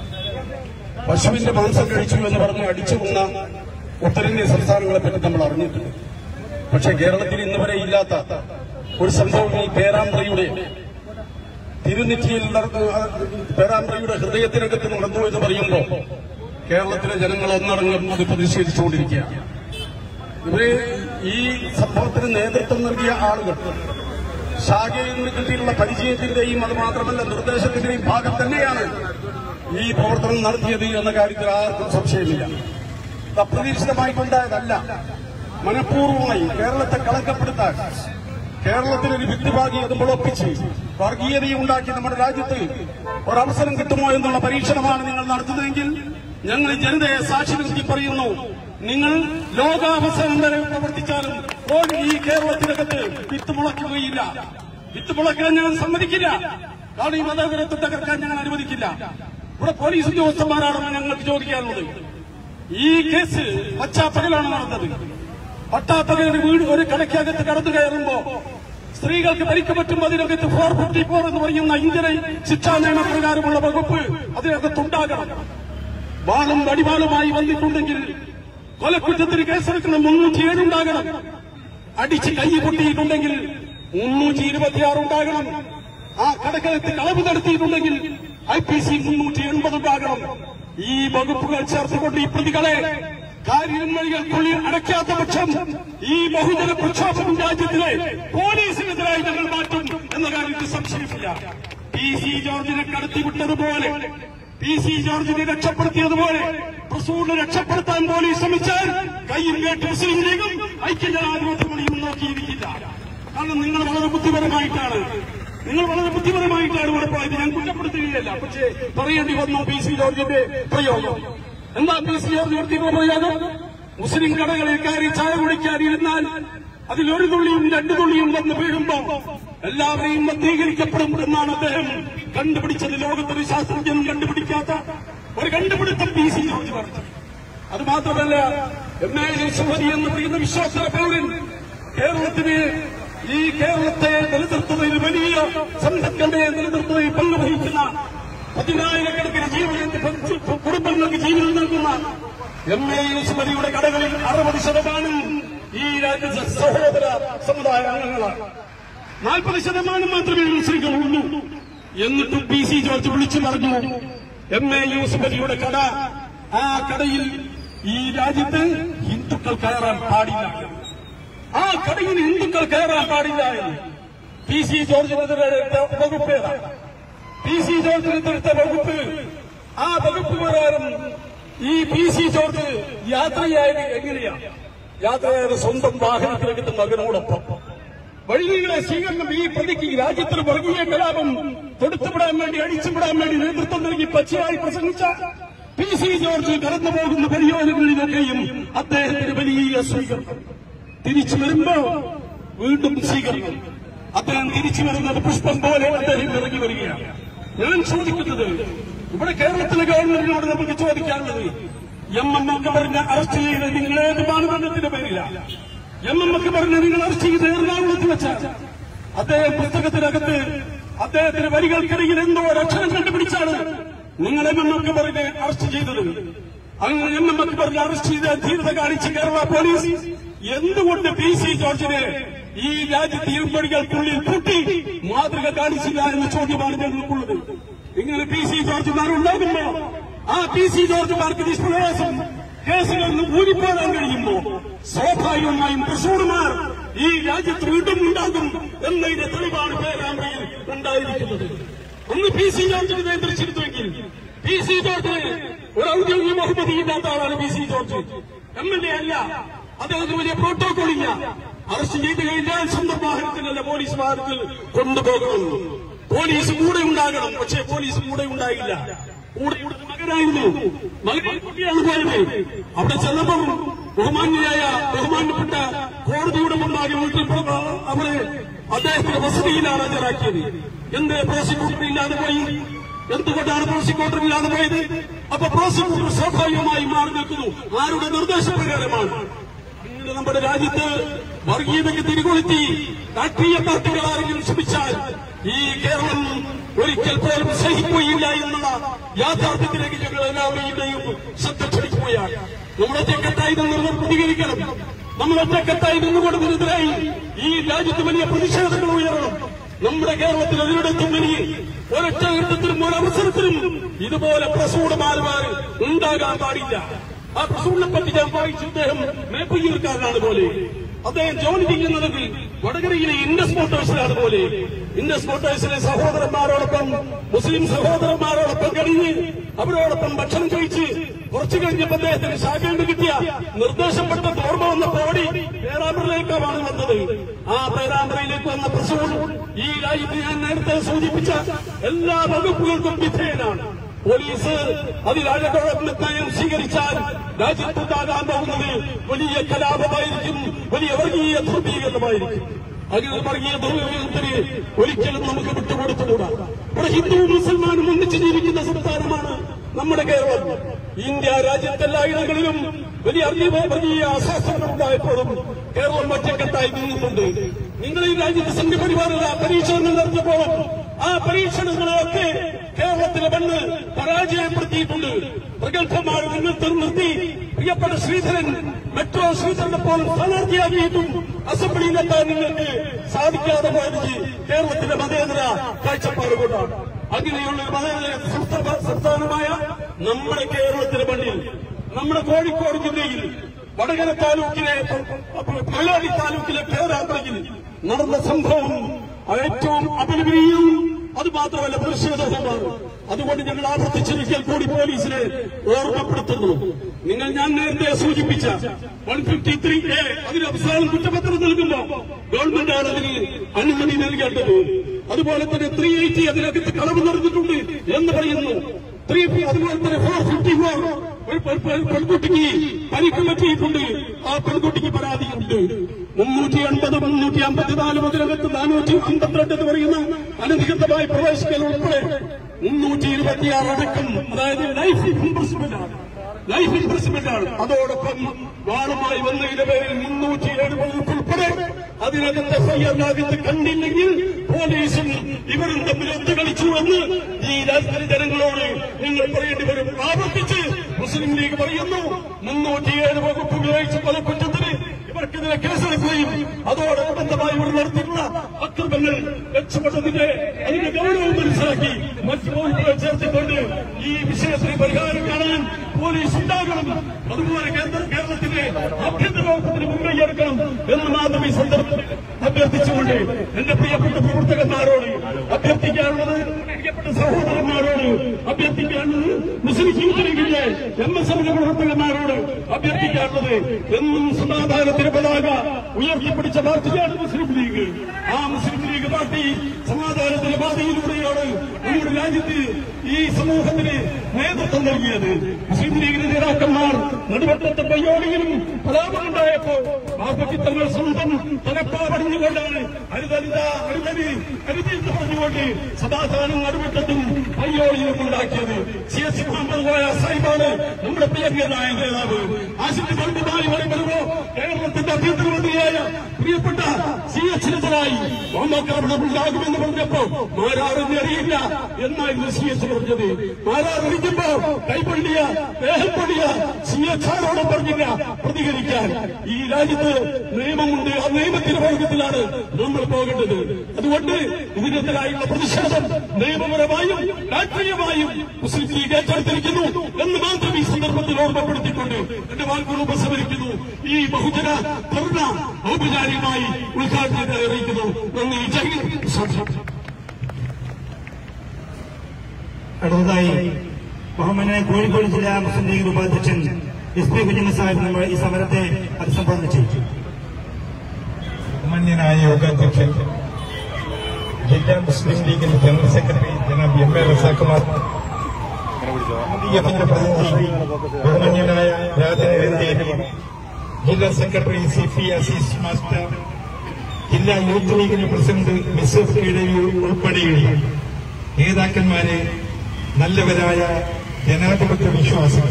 പശുവിന്റെ മാംസം കഴിച്ചു എന്ന് പറഞ്ഞ് അടിച്ചു കൊന്ന ഉത്തരേന്ത്യൻ സംസ്ഥാനങ്ങളെ പറ്റി നമ്മൾ അറിഞ്ഞിട്ടുണ്ട് പക്ഷെ കേരളത്തിൽ ഇന്ന് വരെ ഇല്ലാത്ത ഒരു സംഭവം ഈ പേരാമ്പ്രയുടെ തിരുനെറ്റിയിൽ നടന്ന പേരാമ്പ്രയുടെ ഹൃദയത്തിനകത്ത് നടന്നു എന്ന് പറയുമ്പോൾ കേരളത്തിലെ ജനങ്ങൾ ഒന്നടങ്കം അത് പ്രതിഷേധിച്ചുകൊണ്ടിരിക്കുകയാണ് ഇവര് ഈ സംഭവത്തിന് നേതൃത്വം നൽകിയ ആളുകൾ ശാഖയിൽ നിന്ന് കിട്ടിയിട്ടുള്ള പരിചയത്തിന്റെയും അത് മാത്രമല്ല നിർദ്ദേശത്തിന്റെയും ഭാഗം തന്നെയാണ് ഈ പ്രവർത്തനം നടത്തിയത് എന്ന കാര്യത്തിൽ ആർക്കും സംശയമില്ല ഇത് അപ്രതീക്ഷിതമായിട്ടുണ്ടായതല്ല മനഃപൂർവ്വമായി കേരളത്തെ കളങ്കപ്പെടുത്താൻ കേരളത്തിലൊരു ഭിത്തിഭാഗി അത് മുളപ്പിച്ച് വർഗീയതയുണ്ടാക്കി നമ്മുടെ രാജ്യത്ത് ഒരവസരം കിട്ടുമോ എന്നുള്ള പരീക്ഷണമാണ് നിങ്ങൾ നടത്തുന്നതെങ്കിൽ ഞങ്ങൾ ഈ ജനതയെ സാക്ഷി നിർത്തി പറയുന്നു നിങ്ങൾ ലോകാവസാനം വരെ പ്രവർത്തിച്ചാലും പോലും ഈ കേരളത്തിനകത്ത് വിത്ത് മുളയ്ക്കുകയില്ല വിത്ത് മുളയ്ക്കാൻ ഞങ്ങൾ സമ്മതിക്കില്ല കാരണം ഈ മതേതരത്വം തകർക്കാൻ ഞങ്ങൾ അനുവദിക്കില്ല ഇവിടെ പോലീസ് ഉദ്യോഗസ്ഥന്മാരാണെന്ന് ഞങ്ങൾക്ക് ചോദിക്കാനുള്ളത് ഈ കേസ് പച്ചാപ്പകലാണ് നടന്നത് പട്ടാപ്പകലിന് വീട് ഒരു കടയ്ക്കകത്ത് കടന്നു കയറുമ്പോ സ്ത്രീകൾക്ക് പരിക്ക് പറ്റുമ്പോൾ അതിനകത്ത് ഫോർ ഫിഫ്റ്റി ഫോർ എന്ന് പറയുന്ന ഇന്ത്യൻ ശിക്ഷാ നിയമപ്രകാരമുള്ള വകുപ്പ് അതിനകത്തുണ്ടാകണം വാളും വടിവാളുമായി വന്നിട്ടുണ്ടെങ്കിൽ കൊലക്കുറ്റത്തിന് കേസെടുക്കുന്ന മുന്നൂറ്റി ഏഴുണ്ടാകണം അടിച്ച് കൈ പൊട്ടിയിട്ടുണ്ടെങ്കിൽ മുന്നൂറ്റി ഇരുപത്തിയാറ് ഉണ്ടാകണം ആ കടക്കകത്ത് കളവ് നടത്തിയിട്ടുണ്ടെങ്കിൽ ഐ പി സി മുന്നൂറ്റി എൺപത് ഉണ്ടാകണം ഈ വകുപ്പുകൾ ചേർത്തുകൊണ്ട് ഈ പ്രതികളെ കാര്യങ്ങളിൽക്കുള്ളിൽ അടയ്ക്കാത്ത പക്ഷം ഈ ബഹുജന പ്രക്ഷോഭം രാജ്യത്തിലെ പോലീസിനെതിരായി ഞങ്ങൾ മാറ്റും എന്ന കാര്യത്തിൽ സംശയമില്ല പി സി ജോർജിനെ കടത്തിവിട്ടതുപോലെ പി സി ജോർജിനെ രക്ഷപ്പെടുത്തിയതുപോലെ പ്രസൂറിനെ രക്ഷപ്പെടുത്താൻ പോലീസ് ശ്രമിച്ചാൽ കയ്യിൽ കേട്ട് മുസ്ലിം ലീഗും ഐക്യജനാധിപത്യ മുണിയും നോക്കിയിരിക്കില്ല കാരണം നിങ്ങൾ വളരെ ബുദ്ധിപരമായിട്ടാണ് നിങ്ങൾ വളരെ ബുദ്ധിപരമായിട്ടാണ് ഇവിടെ പോയത് ഞാൻ കുറ്റപ്പെടുത്തുകയല്ല പക്ഷേ പറയേണ്ടി വന്നു പി സി ജോർജിന്റെ പ്രയോഗം എന്താ പി സി ജോർജ് നടത്തിയിട്ടുള്ള പ്രയോഗം മുസ്ലിം കടകളിൽ കയറി ചായ കുടിക്കാനിരുന്നാൽ അതിലൊരു തുള്ളിയും രണ്ടു തുള്ളിയും വന്ന് വീഴുമ്പോ എല്ലാവരെയും മധ്യീകരിക്കപ്പെടും എന്നാണ് അദ്ദേഹം കണ്ടുപിടിച്ചത് ലോകത്തൊരു ശാസ്ത്രജ്ഞനും കണ്ടുപിടിക്കാത്ത ഒരു കണ്ടുപിടുത്തം പി സി ജോർജ് നടത്തി അത് മാത്രമല്ല എം എ യശോധരി എന്ന് പറയുന്ന വിശ്വാസ പൗരൻ കേരളത്തിന് ഈ കേരളത്തെ നിലനിർത്തുന്നതിൽ വലിയ സംഘടനയെ നിലനിർത്തുന്നതിൽ പങ്കുവഹിക്കുന്ന പതിനായിരക്കണക്കിന് ജീവൻ കുടുംബങ്ങൾക്ക് ജീവിതം നൽകുന്ന എം എ യൂസുമതിയുടെ കടകളിൽ അറുപത് ശതമാനം ഈ രാജ്യത്തെ സഹോദര സമുദായ അംഗങ്ങളാണ് നാൽപ്പത് ശതമാനം മാത്രമേ മുസ്ലിങ്ങളുള്ളൂ എന്നിട്ടും പി സി ജോർജ് വിളിച്ചു പറഞ്ഞു എം എ യൂസുഫലിയുടെ കട ആ കടയിൽ ഈ രാജ്യത്ത് ഹിന്ദുക്കൾ കയറാൻ പാടില്ല ആ കടയിൽ ഹിന്ദുക്കൾ കയറാൻ പാടില്ല എന്ന് പി സി ജോർജിനെതിരെ വകുപ്പ് ഏതാണ് പി സി ജോർജിനെതിർത്ത വകുപ്പ് ആ വകുപ്പ് പ്രകാരം ഈ പി സി ജോർജ് യാത്രയായത് എങ്ങനെയാണ് യാത്രയായത് സ്വന്തം വാഹനത്തിലെടുത്ത് മകനോടൊപ്പം വഴികളെ സ്വീകരണം ഈ പ്രതിക്ക് ഈ രാജ്യത്തിന് വർഗീയ കലാപം തൊടുത്തുവിടാൻ വേണ്ടി അടിച്ചുവിടാൻ വേണ്ടി നേതൃത്വം നൽകി പച്ചയായി പ്രസംഗിച്ച പി സി ജോർജ് കടന്നു പോകുന്ന പരിയോജനങ്ങളിലൊക്കെയും അദ്ദേഹത്തിന് വലിയ സ്വീകരണം തിരിച്ചു വരുമ്പോ വീണ്ടും സ്വീകരണം അദ്ദേഹം തിരിച്ചു വരുന്നത് പുഷ്പം പോലെ അദ്ദേഹം ഇറങ്ങി വരികയാണ് ഞാൻ ചോദിക്കുന്നത് ഇവിടെ കേരളത്തിലെ ഗവൺമെന്റിനോട് നമുക്ക് ചോദിക്കാനുള്ളത് എം എം അക്ബറിനെ അറസ്റ്റ് ചെയ്ത് നിങ്ങൾ ഏത് മാനദണ്ഡത്തിന്റെ പേരില്ല എം എം അക്ബറിനെ നിങ്ങൾ അറസ്റ്റ് ചെയ്ത് എറണാകുളത്ത് വെച്ചാൽ അദ്ദേഹം പുസ്തകത്തിനകത്ത് അദ്ദേഹത്തിന്റെ വരികൾക്കിടയിൽ എന്തോ ഒരു അക്ഷരം കണ്ടുപിടിച്ചാണ് നിങ്ങൾ എം എം അക്ബറിനെ അറസ്റ്റ് ചെയ്തത് അങ്ങനെ എം എം അക്ബറിനെ അറസ്റ്റ് ചെയ്ത് ധീരത കാണിച്ച് കേരള പോലീസ് എന്തുകൊണ്ട് പി സി ജോർജിനെ ഈ രാജ്യത്തെ ഇരുമ്പടികൾക്കുള്ളിൽ പൂട്ടി മാതൃക കാണിച്ചില്ല എന്ന ചോദ്യമാണ് ഞങ്ങൾക്കുള്ളത് ഇങ്ങനെ പി സി ജോർജുമാർ ഉണ്ടാകുമ്പോ ആ പി സി ജോർജുമാർക്ക് നിഷ്പ്രയാസം കേസുകളിൽ നിന്ന് ഊരിപ്പോരാൻ കഴിയുമ്പോ സ്വാഭാവികമായും തൃശൂർമാർ ഈ രാജ്യത്ത് വീണ്ടും ഉണ്ടാകും എന്നതിന്റെ തെളിവാണ് പേരാമ്പ്രയിൽ ഉണ്ടായിരിക്കുന്നത് ഒന്ന് പി സി ജോർജിനെ നിയന്ത്രിച്ചിരുന്നുവെങ്കിൽ പി സി ജോർജിന് ഒരു ഔദ്യോഗിക ബഹുമതി ഇല്ലാത്ത ആളാണ് P C George M L A അല്ല അദ്ദേഹത്തിന് വലിയ പ്രോട്ടോകോൾ ഇല്ല അറസ്റ്റ് ചെയ്ത് കഴിഞ്ഞാൽ സ്വന്തം വാഹനത്തിലല്ല പോലീസ് വാഹനത്തിൽ കൊണ്ടുപോകണം പോലീസ് കൂടെ ഉണ്ടാകണം പക്ഷേ പോലീസ് കൂടെ ഉണ്ടായില്ല കൂടെ കൂടെ മകനായിരുന്നു മകനെ കുട്ടിയാണ് പോയത് അവിടെ ചെന്നപ്പം ബഹുമാന്യയായ ബഹുമാന്യപ്പെട്ട കോടതിയുടെ മുമ്പാകെ വീട്ടിൽ അവരെ അദ്ദേഹത്തിന്റെ വസതിയിലാണ് ഹാജരാക്കിയത് എന്ത് പ്രോസിക്യൂട്ടർ ഇല്ലാതെ പോയി എന്തുകൊണ്ടാണ് പ്രോസിക്യൂട്ടർ ഇല്ലാതെ പോയത് അപ്പൊ പ്രോസിക്യൂട്ടർ സ്വാഭാവികമായി മാറി നിൽക്കുന്നു ആരുടെ നിർദ്ദേശപ്രകാരമാണ് ഇന്ന് നമ്മുടെ രാജ്യത്ത് വർഗീയതയ്ക്ക് തിരികൊളുത്തി രാഷ്ട്രീയ പാർട്ടികൾ ആരെങ്കിലും ശ്രമിച്ചാൽ ഈ കേരളം ഒരിക്കൽ പോലും സഹിക്കുകയില്ല എന്നുള്ള യാഥാർത്ഥ്യത്തിലേക്ക് ഞങ്ങൾ എല്ലാവരുടെയും ശ്രദ്ധ ക്ഷണിക്കുകയാണ് നമ്മൾ ഒറ്റക്കെട്ടായി നിന്ന് പ്രതികരിക്കണം നമ്മൾ ഒറ്റക്കെട്ടായി നിന്നുകൊണ്ടതിനെതിരായി ഈ രാജ്യത്ത് വലിയ പ്രതിഷേധങ്ങൾ ഉയരണം നമ്മുടെ കേരളത്തിൽ ഒരിടത്തും വലിയ ഒരൊറ്റ ഘട്ടത്തിലും ഒരവസരത്തിലും ഇതുപോലെ പ്രസൂടമാരുമാർ ഉണ്ടാകാൻ പാടില്ല ആ പ്രസൂണിനെ പറ്റി ഞാൻ വായിച്ചു അദ്ദേഹം മേപ്പയ്യൂർക്കാരനാണ് പോലെ അദ്ദേഹം ജോലി ചെയ്യുന്നത് വടകരയിലെ ഇൻഡസ് മോട്ടോഴ്സിലാണ് പോലെ ഇൻഡസ് മോട്ടോഴ്സിലെ സഹോദരന്മാരോടൊപ്പം മുസ്ലിം സഹോദരന്മാരോടൊപ്പം കഴിഞ്ഞ് അവരോടൊപ്പം ഭക്ഷണം കഴിച്ച് കുറച്ചു കഴിഞ്ഞപ്പോൾ അദ്ദേഹത്തിന് ശാഖയിൽ കിട്ടിയ നിർദ്ദേശം പെട്ടെന്ന് ഓർമ്മ വന്നപ്പോൾ ഓടി പേരാമ്പ്രയിലേക്കാണ് വന്നത് ആ പേരാമ്പ്രയിലേക്ക് വന്ന പ്രസൂൺ ഈ രാജ്യത്ത് ഞാൻ നേരത്തെ സൂചിപ്പിച്ച എല്ലാ വകുപ്പുകൾക്കും വിധേയനാണ് പോലീസ് അതിലഴകോളം നയം സ്വീകരിച്ചാൽ രാജ്യത്തുണ്ടാകാൻ പോകുന്നത് വലിയ കലാപമായിരിക്കും വലിയ വർഗീയ ധ്രുവീകരണമായിരിക്കും അങ്ങനെ വർഗീയ ധ്രുവീകരണത്തിന് ഒരിക്കലും നമുക്ക് വിട്ടുകൊടുത്തുകൂടാ ഇവിടെ ഹിന്ദുവും മുസൽമാനും ഒന്നിച്ച് ജീവിക്കുന്ന സംസ്ഥാനമാണ് നമ്മുടെ കേരളം ഇന്ത്യ രാജ്യത്തെല്ലായിടങ്ങളിലും വലിയ അറിയ വർഗീയ അസ്വാസ്ഥ്യങ്ങൾ ഉണ്ടായപ്പോഴും കേരളം ഒറ്റക്കെട്ടായി നീങ്ങുന്നുണ്ട് നിങ്ങൾ ഈ രാജ്യത്ത് സംഘപരിവാറുള്ള പരീക്ഷണങ്ങൾ നടത്തിയപ്പോഴും ആ പരീക്ഷണങ്ങളെയൊക്കെ കേരളത്തിലെ മണ്ണ് പരാജയപ്പെടുത്തിയിട്ടുണ്ട് പ്രഗത്ഭമായ മുന്നിൽ നിർത്തി പ്രിയപ്പെട്ട ശ്രീധരൻ മെട്രോ ശ്രീധരനെ പോലും സ്ഥാനാർത്ഥിയാക്കിയിട്ടും അസംബ്ലിയിലെത്താൻ നിങ്ങൾക്ക് സാധിക്കാതെ പോയത് കേരളത്തിലെ മതേതര കാഴ്ചപ്പാട് കൊണ്ടാണ് അങ്ങനെയുള്ള ഒരു മതേതര സംസ്ഥാന- സംസ്ഥാനമായ നമ്മുടെ കേരളത്തിലെ മണ്ണിൽ നമ്മുടെ കോഴിക്കോട് ജില്ലയിൽ വടകര താലൂക്കിലെ കൊള്ളാടി താലൂക്കിലെ പേരാമ്പ്രയിൽ നടന്ന സംഭവം ഏറ്റവും അപലപനീയവും അത് മാത്രമല്ല പ്രതിഷേധവുമാണ് അതുകൊണ്ട് ഞങ്ങൾ ആവർത്തിച്ചൊരിക്കൽ കൂടി പോലീസിനെ ഓർമ്മപ്പെടുത്തുന്നു നിങ്ങൾ ഞാൻ നേരത്തെ സൂചിപ്പിച്ച വൺ ഫിഫ്റ്റി ത്രീ എ അതിന് അവസാനം കുറ്റപത്രം നൽകുമ്പോൾ ഗവൺമെന്റാണ് അതിന് അനുമതി നൽകേണ്ടത് അതുപോലെ തന്നെ ത്രീ എയ്റ്റി അതിനകത്ത് കളവ് നടന്നിട്ടുണ്ട് എന്ന് പറയുന്നു ത്രീ അതുപോലെ തന്നെ ഫോർ ഫിഫ്റ്റി ഫോർ ഒരു പെ- പെ- പെൺകുട്ടിക്ക് പരിക്ക് പറ്റിയിട്ടുണ്ട് ആ പെൺകുട്ടിക്ക് പരാതിയുണ്ട് മുന്നൂറ്റി അൻപത് മുന്നൂറ്റി അമ്പത്തിനാല് മുതലകത്ത് നാനൂറ്റി അമ്പത്തിരണ്ട് എന്ന് പറയുന്ന അനധികൃതമായി പ്രവേശിക്കൽ ഉൾപ്പെടെ മുന്നൂറ്റി ഇരുപത്തിയാറ് അടക്കം അതായത് ലൈഫ് ഇംപ്രസ്മെന്റ് ആണ് ലൈഫ് ഇംപ്രസ്മെന്റ് ആണ് അതോടൊപ്പം വാളുമായി വന്നതിന്റെ പേരിൽ മുന്നൂറ്റി എഴുപത് ഉൾപ്പെടെ അതിനകത്ത് എഫ്ഐആറിനകത്ത് കണ്ടില്ലെങ്കിൽ പോലീസും ഇവരും തമ്മിൽ ഒത്തുകളിച്ചു എന്ന് ഈ രാജ്യത്തിലെ ജനങ്ങളോട് നിങ്ങൾ പറയേണ്ടി വരും ആവർത്തിച്ച് മുസ്ലിം ലീഗ് പറയുന്നു മുന്നൂറ്റിയേഴ് വകുപ്പ് ഉപയോഗിച്ച് കൊലക്കുറ്റത്തിന് ഇവർക്കെതിരെ കേസെടുക്കുകയും അതോടനുബന്ധമായി ഇവർ നടത്തിയിട്ടുള്ള അക്രമങ്ങൾ രക്ഷപ്പെട്ടതിന്റെ അതിന്റെ ഗൗരവം മനസ്സിലാക്കി മറ്റു വകുപ്പുകൾ ചേർത്തുകൊണ്ട് ഈ വിഷയത്തിന് പരിഹാരം കാണാൻ പോലീസ് ഉണ്ടാകണം അതുപോലെ കേന്ദ്ര കേരളത്തിന്റെ ആഭ്യന്തര വകുപ്പിന് മുൻകൈ എടുക്കണം എന്ന് മാത്രം ഈ സന്ദർഭത്തിൽ അഭ്യർത്ഥിച്ചുകൊണ്ട് എന്റെ പ്രിയപ്പെട്ട പ്രവർത്തകന്മാരോട് അഭ്യർത്ഥിക്കാനുള്ളത് പ്രിയപ്പെട്ട സഹോദരന്മാരോട് അഭ്യർത്ഥിക്കാനുള്ളത് മുസ്ലിം യൂത്ത് ലീഗിന്റെ എം എസ് എമ്മിന്റെ പ്രവർത്തകന്മാരോട് അഭ്യർത്ഥിക്കാനുള്ളത് എന്നും സമാധാനത്തിന് പതാക ഉയർത്തിപ്പിടിച്ച പാർട്ടിയാണ് മുസ്ലിം ലീഗ് ആ മുസ്ലിം ലീഗ് ലീഗ് പാർട്ടി സമാധാനത്തിന്റെ പാതയിലൂടെയാണ് നമ്മുടെ രാജ്യത്ത് ഈ സമൂഹത്തിന് നേതൃത്വം നൽകിയത് മുസ്ലിം ലീഗിന്റെ നേതാക്കന്മാർ നെടുവട്ടത്തെ പയ്യോളിയിലും കലാപമുണ്ടായപ്പോ ബാപ്പയ്ക്ക് തങ്ങൾ സ്വന്തം തലപ്പാ പടിഞ്ഞുകൊണ്ടാണ് അരുതരുത അരുതരി അരുതി എന്ന് പറഞ്ഞുകൊണ്ട് സമാധാനം നടുവട്ടത്തും പയ്യോളിയിലും ഉണ്ടാക്കിയത് സി എസ് മുഹമ്മദ് കോയ സാഹിബാണ് നമ്മുടെ പ്രിയങ്കരനായ നേതാവ് ആശുപത്രി പണ്ഡിതായി വരുമ്പോ കേരളത്തിന്റെ ആഭ്യന്തരമന്ത്രിയായ പ്രിയപ്പെട്ട സി എച്ചിനെതിരായി ഉണ്ടാകുമെന്ന് പറഞ്ഞപ്പോ മാരാറിന് അറിയില്ല എന്നായിരുന്നു സി എച്ച് പറഞ്ഞത് മാരാറിരിക്കുമ്പോ കൈപ്പൊള്ളിയ ദേഹപ്പൊള്ളിയ സി എച്ച് ആരോട് പറഞ്ഞില്ല പ്രതികരിക്കാൻ ഈ രാജ്യത്ത് നിയമമുണ്ട് ആ നിയമത്തിന്റെ മാർഗത്തിലാണ് നമ്മൾ പോകേണ്ടത് അതുകൊണ്ട് ഇതിനെതിരായുള്ള പ്രതിഷേധം നിയമപരമായും രാഷ്ട്രീയമായും മുസ്ലിം ലീഗ് ഏറ്റെടുത്തിരിക്കുന്നു എന്ന് മാത്രം ഈ സന്ദർഭത്തിൽ ഓർമ്മപ്പെടുത്തിക്കൊണ്ട് എന്റെ വാക്കുകൾ ഉപസംഹരിക്കുന്നു ഈ ബഹുജന ധർണ ഔപചാരികമായി ഉദ്ഘാടനത്തെ അറിയിക്കുന്നു നന്ദി ജയ് ഹിന്ദ്. സാക്ഷാത് അടുത്തതായി ബഹുമാനായ കോഴിക്കോട് ജില്ലാ മുസ്ലിം ലീഗ് ഉപാധ്യക്ഷൻ എസ് പി കുഞ്ഞമ്മ സാഹിബ് നമ്മൾ ഈ സമരത്തെ അഭിസംബോധന ചെയ്തു ബഹുമാന്യനായ യോഗാധ്യക്ഷൻ ജില്ലാ മുസ്ലിം ലീഗിന്റെ ജനറൽ സെക്രട്ടറി ജനാബ് എം എ റസാഖുമാർ ഡി എഫിന്റെ പ്രതിനിധി ബഹുമാന്യനായ രാജൻ വെന്തേരി ജില്ലാ secretary C P Aziz master ജില്ലാ യൂത്ത് ലീഗിന്റെ പ്രസിഡന്റ് മിസഫ് കീഴയൂർ ഉൾപ്പെടെയുള്ള നേതാക്കന്മാരെ നല്ലവരായ ജനാധിപത്യ വിശ്വാസികൾ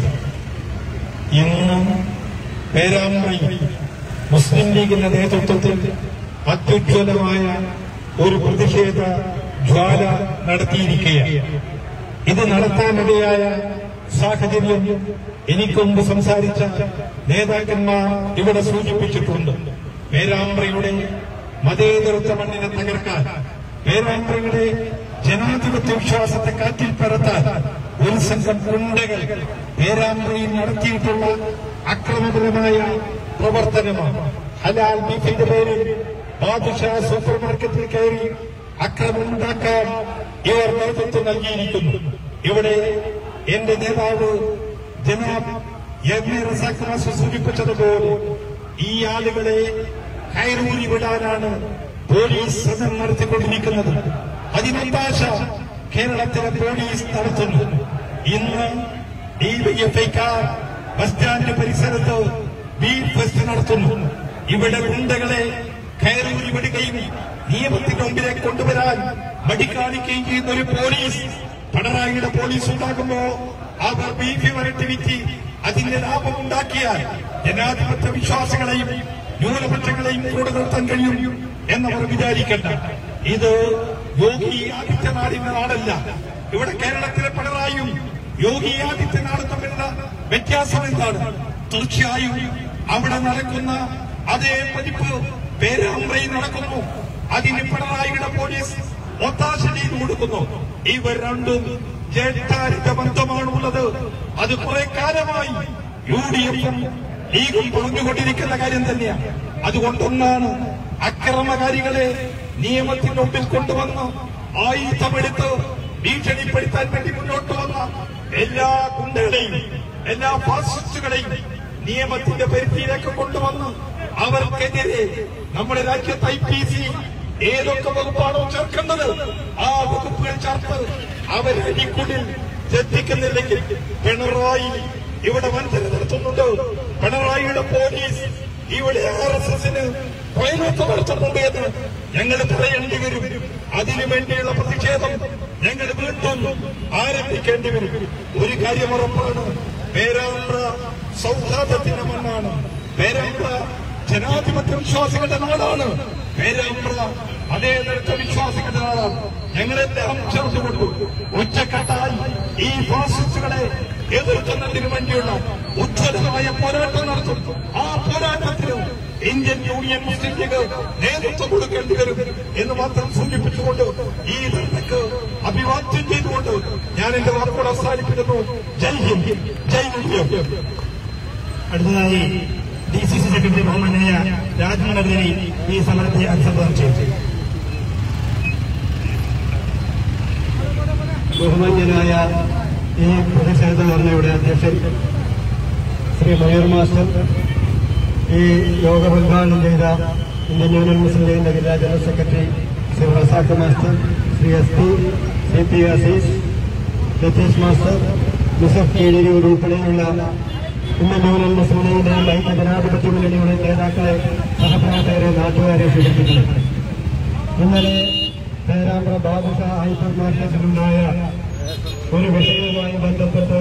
ഇന്ന് പേരാമ്പ്രി മുസ്ലിം ലീഗിന്റെ നേതൃത്വത്തിൽ അത്യുജ്വലമായ ഒരു പ്രതിഷേധ ജ്വാല നടത്തിയിരിക്കുകയാണ് ഇത് നടത്താനിടയായ സാഹചര്യം എനിക്ക് മുമ്പ് സംസാരിച്ച നേതാക്കന്മാർ ഇവിടെ സൂചിപ്പിച്ചിട്ടുണ്ട് പേരാമ്പ്രയുടെ മതേതരത്വ മണ്ണിനെ തകർക്കാൻ പേരാമ്പ്രയുടെ ജനാധിപത്യ വിശ്വാസത്തെ കാറ്റിൽ പറത്താൻ ഒരു സംഘം ഗുണ്ടകൾ പേരാമ്പ്രയിൽ നടത്തിയിട്ടുള്ള അക്രമപരമായ പ്രവർത്തനമാണ് ഹലാൽ ബീഫിന്റെ പേരിൽ ബാദുഷാ സൂപ്പർ മാർക്കറ്റിൽ കയറി അക്രമമുണ്ടാക്കാൻ ഇവർ നേതൃത്വം നൽകിയിരിക്കുന്നു ഇവിടെ എന്റെ നേതാവ് ജനാബ് എം എ റസാഖ് മാസ്റ്റർ സൂചിപ്പിച്ചതുപോലെ ഈ ആളുകളെ കയറൂരി വിടാനാണ് പോലീസ് ശ്രമം നടത്തിക്കൊണ്ടിരിക്കുന്നത് അതിനൊത്താശ കേരളത്തിലെ പോലീസ് നടത്തുന്നു ഇന്ന് ഡിവൈഎഫ്ഐക്കാർ ബസ് സ്റ്റാൻഡ് പരിസരത്ത് ബീഫ് ഫെസ്റ്റ് നടത്തുന്നു ഇവിടെ ഗുണ്ടകളെ കയറൂരി വിടുകയും നിയമത്തിന്റെ മുമ്പിലേക്ക് കൊണ്ടുവരാൻ മടിക്കാണിക്കുകയും ചെയ്യുന്ന ഒരു പോലീസ് പിണറായിയുടെ പോലീസ് ഉണ്ടാകുമ്പോ അവർ ബീഫ് വരട്ടി വിറ്റ് അതിന്റെ ലാഭമുണ്ടാക്കിയാൽ ജനാധിപത്യ വിശ്വാസികളെയും ന്യൂനപക്ഷങ്ങളെയും കൂടെ നിർത്താൻ കഴിയും എന്നവർ വിചാരിക്കണ്ട ഇത് യോഗി ആദിത്യനാഥിന്റെ നാടല്ല ഇവിടെ കേരളത്തിലെ പിണറായിയും യോഗി ആദിത്യനാഥും തമ്മിലുള്ള വ്യത്യാസം എന്താണ് തീർച്ചയായും അവിടെ നടക്കുന്ന അതേ പതിപ്പ് പേരാമ്പ്രയിൽ നടക്കുന്നു അതിന് പിണറായിയുടെ പോലീസ് ഒത്താശ ചെയ്തു കൊടുക്കുന്നു ഇവർ രണ്ടും ജേഷ്ഠാരിന്റെ ബന്ധമാണുള്ളത് അത് കുറെ കാലമായി യു ഡി എഫും ലീഗും പറഞ്ഞുകൊണ്ടിരിക്കുന്ന കാര്യം തന്നെയാണ് അതുകൊണ്ടൊന്നാണ് അക്രമകാരികളെ നിയമത്തിന്റെ മുമ്പിൽ കൊണ്ടുവന്ന് ആയുധമെടുത്ത് ഭീഷണിപ്പെടുത്താൻ വേണ്ടി മുന്നോട്ട് വന്ന എല്ലാ ഗുണ്ടകളെയും എല്ലാ ഫാസിസ്റ്റുകളെയും നിയമത്തിന്റെ പരിധിയിലേക്ക് കൊണ്ടുവന്ന് അവർക്കെതിരെ നമ്മുടെ രാജ്യത്ത് ഐ പി സി ഏതൊക്കെ വകുപ്പാണോ ചേർക്കേണ്ടത് ആ വകുപ്പുകൾ ചേർത്ത് അവരെ അടിക്കുള്ളിൽ ശ്രദ്ധിക്കുന്നില്ലെങ്കിൽ പിണറായി ഇവിടെ വഞ്ചന നടത്തുന്നുണ്ട് പിണറായിയുടെ പോലീസ് ഇവിടെ ആർ എസ് എസിന് പൈലത്ത് നടത്തുന്നുണ്ട് എന്ന് ഞങ്ങൾ പറയേണ്ടി വരും അതിനു വേണ്ടിയുള്ള പ്രതിഷേധം ഞങ്ങൾ വീണ്ടും ആരംഭിക്കേണ്ടി വരും ഒരു കാര്യം ഉറപ്പാണ് പേരാമ്പ്ര സൗഹാർദ്ദത്തിന്റെ മണ്ണാണ് പേരാമ്പ്ര ജനാധിപത്യ വിശ്വാസികളുടെ നാടാണ് പേരാമ്പ്ര അതേ നേരത്തെ വിശ്വാസികളുടെ നാടാണ് ഞങ്ങളെല്ലാം ചേർത്തുകൊണ്ടു ഒറ്റക്കെട്ടായി ഈ ഫാസിസ്റ്റുകളെ എതിർക്കുന്നതിന് വേണ്ടിയുള്ള ഉജ്ജ്വലമായ പോരാട്ടം നടത്തും ആ പോരാട്ടത്തിന് ഇന്ത്യൻ യൂണിയൻ മുസ്ലിം ലീഗ് നേതൃത്വം കൊടുക്കേണ്ടി വരും എന്ന് മാത്രം സൂചിപ്പിച്ചുകൊണ്ട് ഈ ധർമ്മക്ക് അഭിവാദ്യം ചെയ്തുകൊണ്ട് ഞാൻ എന്റെ വാക്കുകൾ അവസാനിപ്പിക്കുന്നു ജയ് ഹിന്ദ് ജയ് ഇന്ത്യ അടുത്തതായി ഡി സി സി സെക്രട്ടറി ബഹുമാനായ രാജൻ മരുതനി ഈ സമരത്തെ അഭിസംബോധന ചെയ്തു ബഹുമാന്യനായ ഈ പ്രതിഷേധ ധർണയുടെ അധ്യക്ഷൻ ശ്രീ മയൂർ മാസ്റ്റർ ഈ യോഗം ഉദ്ഘാടനം ചെയ്ത ഇന്ത്യൻ യൂണിയൻ മുസ്ലിം ലീഗിന്റെ ജില്ലാ general secretary Shri Razak master Shri S P C P Aziz Latheesh master Yusuf Keezhariyur ഉൾപ്പെടെയുള്ള ഇന്ന് ന്യൂനൽ മുസ്ലിങ്ങളുടെ ഐക്യ ജനാധിപത്യ മുന്നണിയുടെ നേതാക്കളെ സഹപ്രവർത്തകരെ നാട്ടുകാരെ സൂചിപ്പിക്കുന്നു ഇന്നലെ പേരാമ്പ്ര ബാദുഷാ ഹൈപ്പർ മാർക്കറ്റിലുണ്ടായ ഒരു വിഷയവുമായി ബന്ധപ്പെട്ട്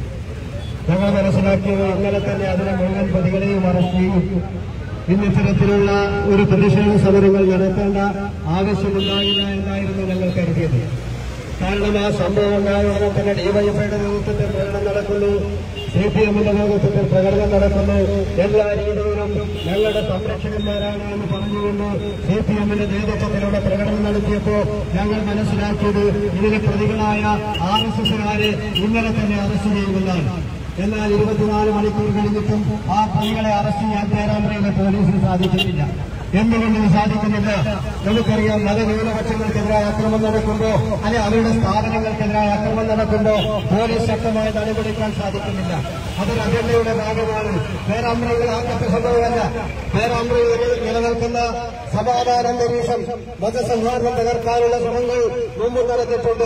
ഞങ്ങൾ മനസ്സിലാക്കിയത് ഇന്നലെ തന്നെ അതിനെ മുഴുവൻ പ്രതികളെയും അറസ്റ്റ് ചെയ്യും ഇന്ന് ഇത്തരത്തിലുള്ള ഒരു പ്രതിഷേധ സമരങ്ങൾ നടത്തേണ്ട ആവശ്യമുണ്ടായില്ല എന്നായിരുന്നു ഞങ്ങൾ കരുതിയത് കാരണം ആ സംഭവം ഉണ്ടായ ഉടനെ തന്നെ ഡിവൈഎഫ്ഐയുടെ നേതൃത്വത്തിൽ പ്രകടനം നടക്കുന്നു സി പി എമ്മിന്റെ നേതൃത്വത്തിൽ പ്രകടനം നടക്കുന്നു എല്ലാ രീതിയിലും ഞങ്ങളുടെ സംരക്ഷകന്മാരാണ് എന്ന് പറഞ്ഞുകൊണ്ട് സി പി എമ്മിന്റെ നേതൃത്വത്തിലൂടെ പ്രകടനം നടത്തിയപ്പോൾ ഞങ്ങൾ മനസ്സിലാക്കിയത് ഇതിലെ പ്രതികളായ ആർ എസ് എസുകാരെ ഇന്നലെ തന്നെ അറസ്റ്റ് ചെയ്യുമെന്നാണ് എന്നാൽ ഇരുപത്തിനാല് മണിക്കൂർ കഴിഞ്ഞിട്ടും ആ പ്രതികളെ അറസ്റ്റ് ചെയ്യാൻ പേരാമ്പ്രയിലെ പോലീസിന് സാധിക്കുന്നില്ല എന്തുകൊണ്ട് ഇത് സാധിക്കുന്നില്ല നമുക്കറിയാം മതന്യൂനപക്ഷങ്ങൾക്കെതിരായ അക്രമം നടക്കുമ്പോ അല്ലെ അവരുടെ സ്ഥാപനങ്ങൾക്കെതിരായ അക്രമം നടക്കുമ്പോ പോലീസ് ശക്തമായ നടപടിക്കാൻ സാധിക്കുന്നില്ല അതൊരു അജണ്ടയുടെ ഭാഗമാണ് പേരാമ്പ്രയിൽ ആദ്യത്തെ സംഭവമല്ല പേരാമ്പ്രയിൽ നിലനിൽക്കുന്ന സമാധാനാന്തരീക്ഷം മതസൗഹാർദ്ദം തകർക്കാനുള്ള ശ്രമങ്ങൾ മുമ്പ് നടത്തിയിട്ടുണ്ട്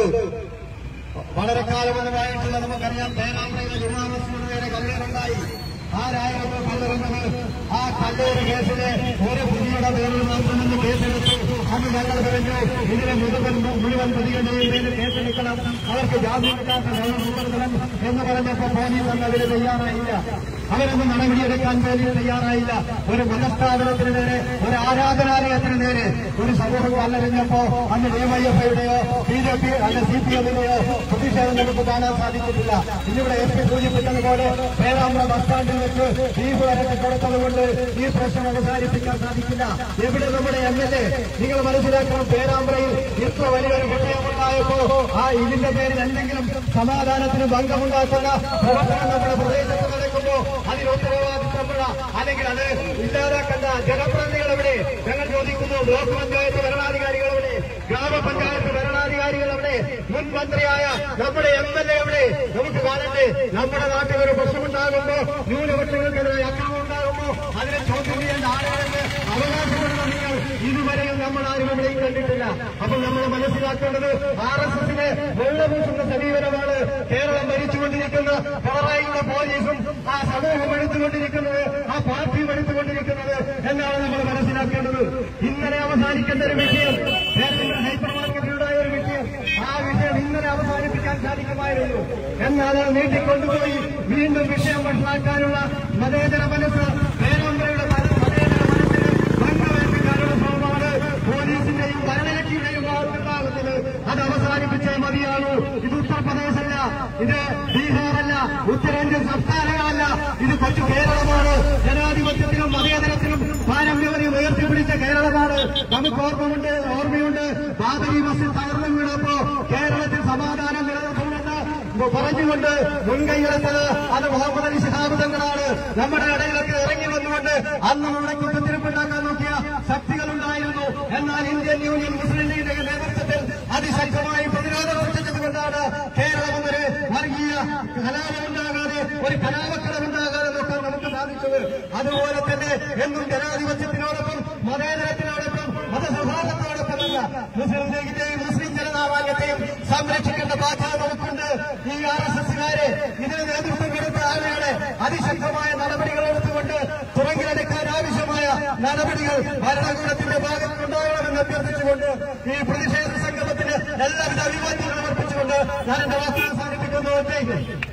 വളരെ കാലമൊന്നുമായിട്ടുള്ള നമുക്കറിയാം പേരാമ്പ്രയിലെ ജുമാമസ്ജിദിന് നേരെ കല്ലേറുണ്ടായി ആരായിരുന്നു കല്ലെറുന്നത് ആ കല്ലേറ് കേസിലെ ഒരു പ്രതിയുടെ പേരിൽ മാത്രമെന്ന് കേസെടുത്തു അന്ന് ഞങ്ങൾ പറഞ്ഞു ഇതിലെ മുഴുവൻ മുഴുവൻ പ്രതികളുടെയും പേരിൽ കേസെടുക്കണം അവർക്ക് ജാമ്യം കിട്ടാത്ത വെള്ളം കൊണ്ടുവരണം എന്ന് പറഞ്ഞപ്പോൾ പോലീസ് അന്ന് അതിന് തയ്യാറായില്ല അവരൊന്നും നടപടിയെടുക്കാൻ വേണ്ടി തയ്യാറായില്ല ഒരു മതസ്ഥാപനത്തിന് നേരെ ഒരു ആരാധനാലയത്തിന് നേരെ ഒരു സമൂഹം കല്ലെറിഞ്ഞപ്പോ അന്ന് ഡിവൈഎഫ്ഐയുടെയോ ബി ജെ പി അല്ല സി പി എമ്മിന്റെയോ പ്രതിഷേധം നമുക്ക് കാണാൻ സാധിച്ചിട്ടില്ല ഇന്നിവിടെ എസ് പി സൂചിപ്പിച്ചതുപോലെ പേരാമ്പ്ര ബസ് സ്റ്റാൻഡിൽ വെച്ച് ബീഫ് വരച്ച് കൊടുത്തതുകൊണ്ട് ഈ പ്രശ്നം അവസാനിപ്പിക്കാൻ സാധിക്കില്ല എവിടെ നമ്മുടെ എം എൽ എ നിങ്ങൾ മനസ്സിലാക്കണം പേരാമ്പ്രയിൽ ഇത്ര വലിയൊരു വിഷയമുണ്ടായപ്പോ ആ ഇതിന്റെ പേരിൽ എന്തെങ്കിലും സമാധാനത്തിന് ഭംഗമുണ്ടാക്കുന്ന പ്രവർത്തനം നമ്മുടെ പ്രദേശത്ത് നടക്കുമ്പോ അതിന് ഉത്തരവാദിത്തമുള്ള അല്ലെങ്കിൽ അത് ഇല്ലാതാക്കേണ്ട ജനപ്രതിനിധികൾ എവിടെ ഞങ്ങൾ ചോദിക്കുന്നു ബ്ലോക്ക് പഞ്ചായത്ത് ഭരണാധികാരികൾ എവിടെ ഗ്രാമപഞ്ചായത്ത് ഭരണാധികാരികൾ എവിടെ മുൻ മന്ത്രിയായ നമ്മുടെ എം എൽ എ എവിടെ നമുക്ക് കാണണ്ടേ നമ്മുടെ നാട്ടിൽ ഒരു പ്രശ്നമുണ്ടാകുമ്പോ ന്യൂനപക്ഷങ്ങൾക്കെതിരെ അക്രമം ഉണ്ടാകുമ്പോ അതിനെ ചോദ്യം ചെയ്യേണ്ട ആളുകൾക്ക് അവകാശപ്പെടുന്ന നിങ്ങൾ ഇതുവരെയും നമ്മൾ ആരും എവിടെയും കണ്ടിട്ടില്ല അപ്പോൾ നമ്മൾ മനസ്സിലാക്കേണ്ടത് ആർ എസ് എസിന് വെള്ളപൂശുന്ന സമീപനമാണ് കേരളം ഭരിച്ചുകൊണ്ടിരിക്കുന്ന പിണറായിയുടെ പോലീസും ആ സമൂഹം എടുത്തുകൊണ്ടിരിക്കുന്നത് ആ പാർട്ടിയും എടുത്തുകൊണ്ടിരിക്കുന്നത് എന്നാണ് നമ്മൾ മനസ്സിലാക്കേണ്ടത് ഇന്നലെ അവസാനിക്കേണ്ട ഒരു വിഷയം കേരളത്തിലെ ഹൈപ്പർ മാർക്കറ്റിലുണ്ടായ ഒരു വിഷയം ആ വിഷയം ഇന്നലെ അവസാനിപ്പിക്കാൻ സാധിക്കുമായിരുന്നു എന്നാൽ അത് നീട്ടിക്കൊണ്ടുപോയി വീണ്ടും വിഷയം മനസ്സിലാക്കാനുള്ള മതേതര മനസ്സ് പേരമ്പരയുടെ മതേതര മനസ്സിന് ഭംഗമേൽപ്പിക്കാനുള്ള ശ്രമമാണ് പോലീസിന്റെയും ഭരണകക്ഷിയുടെയും ഭാഗത്തുണ്ടാകുന്നത് അത് അവസാനിപ്പിച്ചേ മതിയാണു ഇത് ഉത്തർപ്രദേശല്ല ഇത് ബീഹാറല്ല ഉത്തരേന്ത്യൻ സംസ്ഥാനങ്ങളല്ല ഇത് കൊച്ചു കേരളമാണ് ജനാധിപത്യത്തിനും മതേതരത്തിനും പാരമ്പര്യം ഉയർത്തിപ്പിടിച്ച കേരളമാണ് നമുക്ക് ഓർമ്മയുണ്ട് ഓർമ്മയുണ്ട് ബാബരി മസ്ജിദ് തകർന്നു വീണപ്പോ കേരളത്തിൽ സമാധാനം നിലനിർത്തുമെന്ന് പറഞ്ഞുകൊണ്ട് മുൻകൈയെടുത്തത് അത് മുഹമ്മദ് അലി ശിഹാബ് തങ്ങളാണ് നമ്മുടെ ഇടയിലൊക്കെ ഇറങ്ങി വന്നുകൊണ്ട് അന്ന് നമ്മുടെ കുറ്റത്തിരിപ്പുണ്ടാക്കാൻ നോക്കിയ ശക്തികളുണ്ടായിരുന്നു എന്നാൽ ഇന്ത്യൻ യൂണിയൻ മുസ്ലിം ലീഗിന്റെ നേതൃത്വത്തിൽ അതിശക്തമായി പ്രതിരോധം സൃഷ്ടിച്ചതുകൊണ്ടാണ് കേരളം എന്നൊരു വർഗീയ കലാപമുണ്ടാകാതെ ഒരു കലാപക്കടമുണ്ടാകാതെ നോക്കാൻ നമുക്ക് സാധിച്ചത് അതുപോലെ തന്നെ എന്നും ജനാധിപത്യത്തിനോടൊപ്പം മതേതരത്തിനോടൊപ്പം മതസൗഹാർദ്ദത്തോടൊപ്പമല്ല മുസ്ലിം ലീഗിന്റെയും മുസ്ലിം ജനതാവാക്യത്തെയും സംരക്ഷിക്കേണ്ട ബാധ്യത നമുക്കുണ്ട് ഈ ആർ എസ് എസുകാരെ ഇതിന് നേതൃത്വം കൊടുത്ത ആളുകളെ അതിശക്തമായ നടപടികൾ എടുത്തുകൊണ്ട് തുറങ്കിലടക്കാൻ ആവശ്യമായ നടപടികൾ ഭരണകൂടത്തിന്റെ ഭാഗത്തുണ്ടാകണമെന്ന് അഭ്യർത്ഥിച്ചുകൊണ്ട് ഈ പ്രതിഷേധ സംഗമത്തിന് എല്ലാവിധ അഭിവാദ്യങ്ങളും അർപ്പിച്ചുകൊണ്ട് ഞാൻ എന്റെ വാക്കുകൾ അവസാനിപ്പിക്കുന്നു ജയ് ഹിന്ദ്.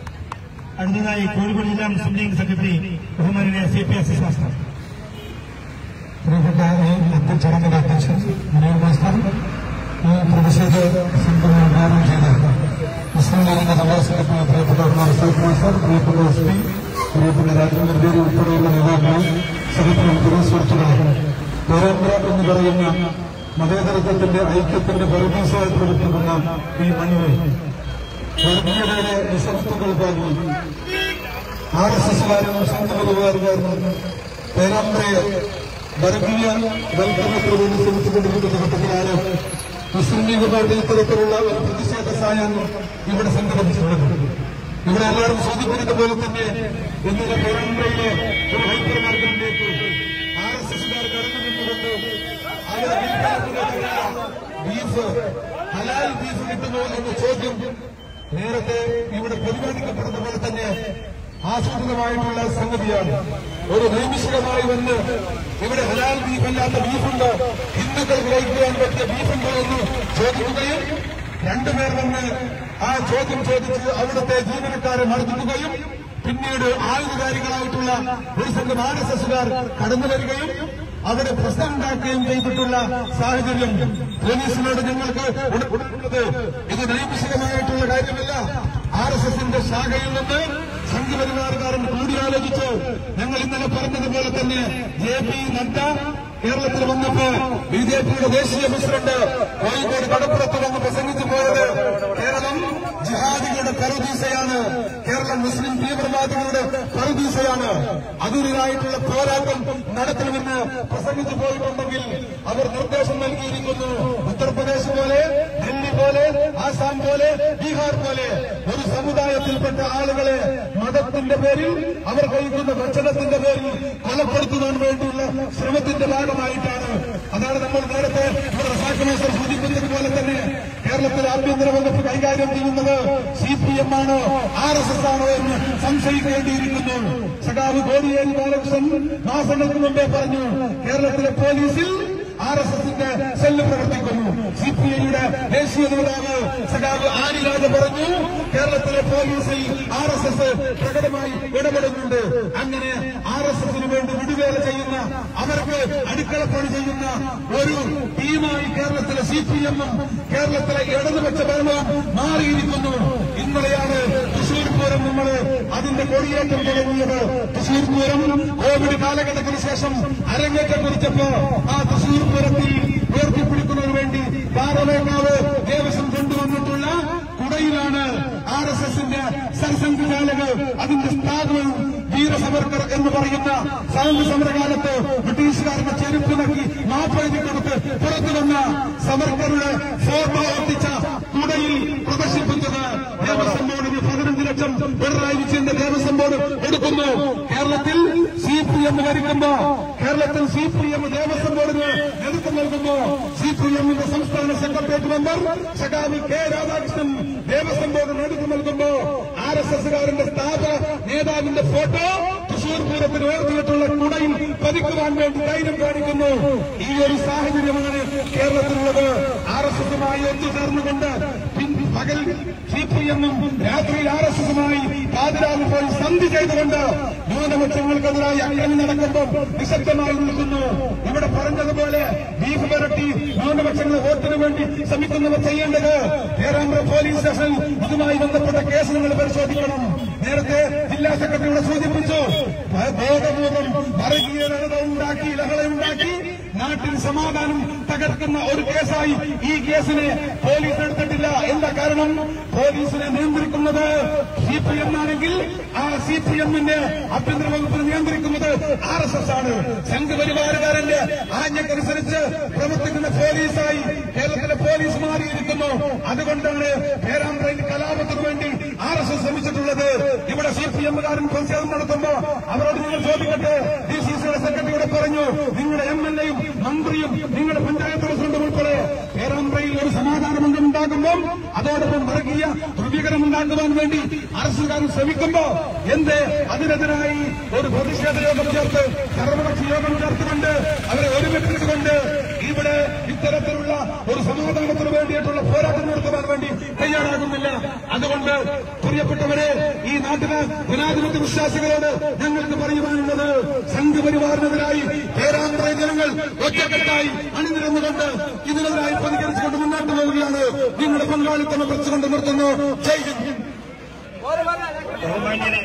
അടുത്തതായി കോഴിക്കോട് ജില്ലാ മുസ്ലിം ലീഗ് സെക്രട്ടറി ബഹുമാനായ സി പി എസ് മാസ്റ്റർ പ്രിയപ്പെട്ട ഈ എത്തിച്ചടങ്ങിന്റെ അധ്യക്ഷൻ മനോഹർ മാസ്റ്റർ ഈ പ്രതിഷേധ സംഘടന ഉദ്ഘാടനം ചെയ്ത മുസ്ലിം ലീഗിന്റെ ജില്ലാ സെക്രട്ടറി പ്രിയപ്പെട്ട ഉമ്മർ സൈഫ് മാസ്റ്റർ പ്രിയപ്പെട്ട എസ് പി പ്രിയപ്പെട്ട രാജേന്ദ്ര ദേരി ഉൾപ്പെടെയുള്ള നേതാക്കളും സെക്രട്ടറി പുതിയ സുഹൃത്തുക്കളും പേരാമ്പ്ര എന്ന് പറയുന്ന മതേതരത്വത്തിന്റെ ഐക്യത്തിന്റെ പരമീസമായി പ്രവർത്തിക്കുന്ന ഈ മണ്ണിൽ വർഗീയതയുടെ വിശ്വസ്തുക്കൾ പാകി ആർ എസ് എസുകാരും സംഘപരിവാറുകാരും പേരാമ്പ്രയെ വർഗീയ വൽക്കരണത്തിന് വേണ്ടി ശ്രമിച്ചുകൊണ്ടിരിക്കുന്ന ഘട്ടത്തിലാണ് മുസ്ലിം ലീഗ് പാർട്ടി ഇത്തരത്തിലുള്ള ഒരു പ്രതിഷേധ സായാഹ്നം ഇവിടെ സംഘടിപ്പിച്ചിട്ടുള്ളത് ഇവിടെ എല്ലാവരും സൂചിപ്പിക്കുന്ന പോലെ തന്നെ ഇന്നലെ പേരാമ്പ്രയിലെ ഒരു ഹൈപ്പർ മാർക്കറ്റിലേക്ക് ആർ എസ് എസുകാർ കടന്നു നിന്നുകൊണ്ട് അവിടെ ബീഫ് ഹലാൽ ബീഫ് കിട്ടുമോ എന്ന ചോദ്യം നേരത്തെ ഇവിടെ പ്രതിപാദിക്കപ്പെടുന്ന പോലെ തന്നെ ആസൂത്രിതമായിട്ടുള്ള സംഗതിയാണ് ഒരു നൈമിഷികമായി വന്ന് ഇവിടെ ഹലാൽ ബീഫ് അല്ലാത്ത ബീഫുണ്ടോ ഹിന്ദുക്കൾക്ക് കഴിക്കുവാൻ പറ്റിയ ബീഫുണ്ടോ എന്ന് ചോദിക്കുകയും രണ്ടുപേർ വന്ന് ആ ചോദ്യം ചോദിച്ച് അവിടുത്തെ ജീവനക്കാരെ മർദ്ദിക്കുകയും പിന്നീട് ആയുധകാരികളായിട്ടുള്ള ഒരു സംഘം ആർ എസ് എസുകാർ കടന്നു വരികയും അവിടെ പ്രശ്നമുണ്ടാക്കുകയും ചെയ്തിട്ടുള്ള സാഹചര്യം പോലീസിനോട് ഞങ്ങൾക്ക് ഉടനുള്ളത് ഇത് നൈമിഷികമായിട്ടുള്ള കാര്യമല്ല ആർ എസ് എസിന്റെ ശാഖയിൽ നിന്ന് സംഘപരിവാറുകാരൻ കൂടിയാലോചിച്ച് ഞങ്ങൾ ഇന്നലെ പറഞ്ഞതുപോലെ തന്നെ ജെ പി നദ്ദ കേരളത്തിൽ വന്നപ്പോ ബി ജെ പിയുടെ ദേശീയ പ്രസിഡന്റ് കോഴിക്കോട് കടപ്പുറത്ത് വന്ന് പ്രസംഗിച്ചു പോയത് കേരളം ജിഹാദികളുടെ പറുദീസയാണ് കേരളം മുസ്ലിം തീവ്രവാദികളുടെ പറുദീസയാണ് അതിനെതിരായിട്ടുള്ള പോരാട്ടം നടത്തണമെന്ന് പ്രസംഗിച്ചു പോയിട്ടുണ്ടെങ്കിൽ അവർ നിർദ്ദേശം നൽകിയിരിക്കുന്നു ഉത്തർപ്രദേശ് പോലെ ഡൽഹി പോലെ ആസാം പോലെ ബീഹാർ പോലെ ഒരു സമുദായത്തിൽപ്പെട്ട ആളുകളെ മതത്തിന്റെ പേരിൽ അവർ കഴിക്കുന്ന ഭക്ഷണത്തിന്റെ പേരിൽ കൊലപ്പെടുത്തുവാൻ വേണ്ടിയുള്ള ശ്രമത്തിന്റെ ഭാഗമായിട്ടാണ് അതാണ് നമ്മൾ നേരത്തെ ഇവിടെ റസാഖ് മാസ്റ്റർ സൂചിപ്പിച്ചതുപോലെ തന്നെ കേരളത്തിലെ ആഭ്യന്തര വകുപ്പ് കൈകാര്യം ചെയ്യുന്നത് സി പി എം ആണോ ആർ എസ് എസ് ആണോ എന്ന് സംശയിക്കേണ്ടിയിരിക്കുന്നു സഖാവ് കോടിയേരി ബാലകൃഷ്ണൻ മാസങ്ങൾക്ക് മുമ്പേ പറഞ്ഞു കേരളത്തിലെ പോലീസിൽ ആർ എസ് എസിന്റെ സെല്ല് പ്രവർത്തിക്കുന്നു സി പി ഐയുടെ ദേശീയ നേതാവ് സഖാവ് ആരിരാജ പറഞ്ഞു കേരളത്തിലെ പോലീസിൽ ആർ എസ് എസ് പ്രകടമായി ഇടപെടുന്നുണ്ട് അങ്ങനെ ആർ എസ് എസിന് വേണ്ടി വിടുവേല ചെയ്യുന്ന അവർക്ക് അടുക്കളപ്പണി ചെയ്യുന്ന ഒരു ടീമായി കേരളത്തിലെ സി പി എമ്മും കേരളത്തിലെ ഇടതുപക്ഷ ഭരണവും മാറിയിരിക്കുന്നു ഇന്നലെയാണ് തൃശൂർ പൂരം നമ്മൾ അതിന്റെ കൊടിയേറ്റം തുടങ്ങിയത് തൃശൂർ പൂരം കോവിഡ് കാലഘട്ടത്തിന് ശേഷം അരങ്ങേറ്റം കുറിച്ചപ്പോ ആ തൃശൂർ പൂരത്തിൽ ഉയർത്തിപ്പിടിക്കുന്നതിന് വേണ്ടി പാറമേക്കാവ് ദേവസ്വം കൊണ്ടുവന്നിട്ടുള്ള കുടയിലാണ് ആർ എസ് എസിന്റെ സർസംഘചാലകർ അതിന്റെ സ്ഥാപനവും വീരസവർക്കർ എന്ന് പറയുന്ന സ്വാതന്ത്ര്യ സമരകാലത്ത് ബ്രിട്ടീഷുകാരുടെ ചെരുപ്പ് നക്കി മാപ്പെഴുതി കൊടുത്ത് പുറത്തു വന്ന സമർക്കരുടെ ഫോട്ടോ ഒട്ടിച്ച കുടയിൽ പ്രദർശിപ്പിച്ചത് ദേവസ്വം ബോർഡിന് പതിനഞ്ച് ലക്ഷം പിണറായി വിജയന്റെ ദേവസ്വം ബോർഡ് കൊടുക്കുന്നു കേരളത്തിൽ സി പി എം ഭരിക്കുമ്പോ കേരളത്തിൽ സി പി എം ദേവസ്വം ബോർഡിന് നേതൃത്വം നൽകുമ്പോ സി പി എമ്മിന്റെ സംസ്ഥാന സെക്രട്ടേറിയറ്റ് മെമ്പർ സഖാവി കെ രാധാകൃഷ്ണൻ ദേവസ്വം ബോർഡ് നേതൃത്വം നൽകുമ്പോ ആർ എസ് എസുകാരന്റെ സ്ഥാപക നേതാവിന്റെ ഫോട്ടോ തൃശൂർ പൂരത്തിന് ഉയർത്തിയിട്ടുള്ള കുടയിൽ പതിക്കുവാൻ വേണ്ടി ധൈര്യം കാണിക്കുന്നു ഈ ഒരു സാഹചര്യമാണ് കേരളത്തിലുള്ളത് ആർ എസ് എസുമായി ഒത്തുചേർന്നുകൊണ്ട് പിൻ- പകൽ സി പി എമ്മും രാത്രിയിൽ ആർ എസ് എസുമായി പാതിരാവിൽ പോയി സന്ധി ചെയ്തുകൊണ്ട് ന്യൂനപക്ഷങ്ങൾക്കെതിരായി അക്രമം നടക്കുമ്പോൾ നിശബ്ദമായി നിൽക്കുന്നു ഇവിടെ പറഞ്ഞതുപോലെ ബീഫ് പുരട്ടി ന്യൂനപക്ഷങ്ങൾ വോട്ടിന് വേണ്ടി ശ്രമിക്കുന്നവർ ചെയ്യേണ്ടത് പേരാമ്പ്ര പോലീസ് സ്റ്റേഷനിൽ ഇതുമായി ബന്ധപ്പെട്ട കേസ് നിങ്ങൾ പരിശോധിക്കണം നേരത്തെ ജില്ലാ സെക്രട്ടറി ഇവിടെ സൂചിപ്പിച്ചു ബോധപൂർവം വർഗീയത ഉണ്ടാക്കി ലഹളയുണ്ടാക്കി നാട്ടിൽ സമാധാനം തകർക്കുന്ന ഒരു കേസായി ഈ കേസിനെ പോലീസ് എടുത്തിട്ടില്ല എന്താ കാരണം പോലീസിനെ നിയന്ത്രിക്കുന്നത് സി പി എം ആണെങ്കിൽ ആ സി പി എമ്മിന്റെ ആഭ്യന്തര വകുപ്പിനെ നിയന്ത്രിക്കുന്നത് ആർ എസ് എസ് ആണ് സംഘപരിവാരകാരന്റെ ആജ്ഞക്കനുസരിച്ച് പ്രവർത്തിക്കുന്ന പോലീസായി കേരളത്തിലെ പോലീസ് മാറിയിരിക്കുന്നു അതുകൊണ്ടാണ് പേരാമ്പ്രയിൽ കലാപത്തിന് വേണ്ടി ആർ എസ് എസ് ശ്രമിച്ചിട്ടുള്ളത് ഇവിടെ സി പി എമ്മുകാരൻ പ്രതിഷേധം നടത്തുമ്പോ അവരോട് നിങ്ങൾ ചോദിക്കട്ടെ ഡി സി സിയുടെ സെക്രട്ടറി ഇവിടെ പറഞ്ഞു നിങ്ങളുടെ എം എൽ എയും മന്ത്രിയും നിങ്ങളുടെ പഞ്ചായത്ത് പ്രസിഡന്റും ഉൾപ്പെടെ പേരാമ്പ്രയിൽ ഒരു സമാധാനമംഗം ഉണ്ടാകുമ്പോൾ അതോടൊപ്പം വർഗീയ ധ്രുവീകരണം ഉണ്ടാക്കുവാൻ വേണ്ടി അറസ്റ്റുകാരൻ ശ്രമിക്കുമ്പോ എന്ത് അതിനെതിരായി ഒരു പ്രതിഷേധ യോഗം ചേർത്ത് സർവകക്ഷി യോഗം ചേർത്തുകൊണ്ട് അവരെ ഒരുമിപ്പിച്ചുകൊണ്ട് ഇവിടെ ഇത്തരത്തിലുള്ള ഒരു സമാധാനത്തിന് വേണ്ടിയിട്ടുള്ള പോരാട്ടം നടത്തുവാൻ വേണ്ടി തയ്യാറാകുന്നില്ല അതുകൊണ്ട് പ്രിയപ്പെട്ടവരെ ഈ നാട്ടിലെ ജനാധിപത്യ വിശ്വാസികളോട് ഞങ്ങൾക്ക് പറയുവാനുള്ളത് സംഘപരിവാറിനെതിരായി പേരാന്ത്ര ജനങ്ങൾ ഒറ്റക്കെട്ടായി അണിനിരന്നുകൊണ്ട് ഇതിനെതിരായി പ്രതികരിച്ചുകൊണ്ട് മുന്നോട്ട് പോവുകയാണ് നിങ്ങളുടെ പങ്കാളിത്തം കുറിച്ചുകൊണ്ട് നിർത്തുന്നു ജയ് ഹിന്ദ് ബഹുമാന്യരെ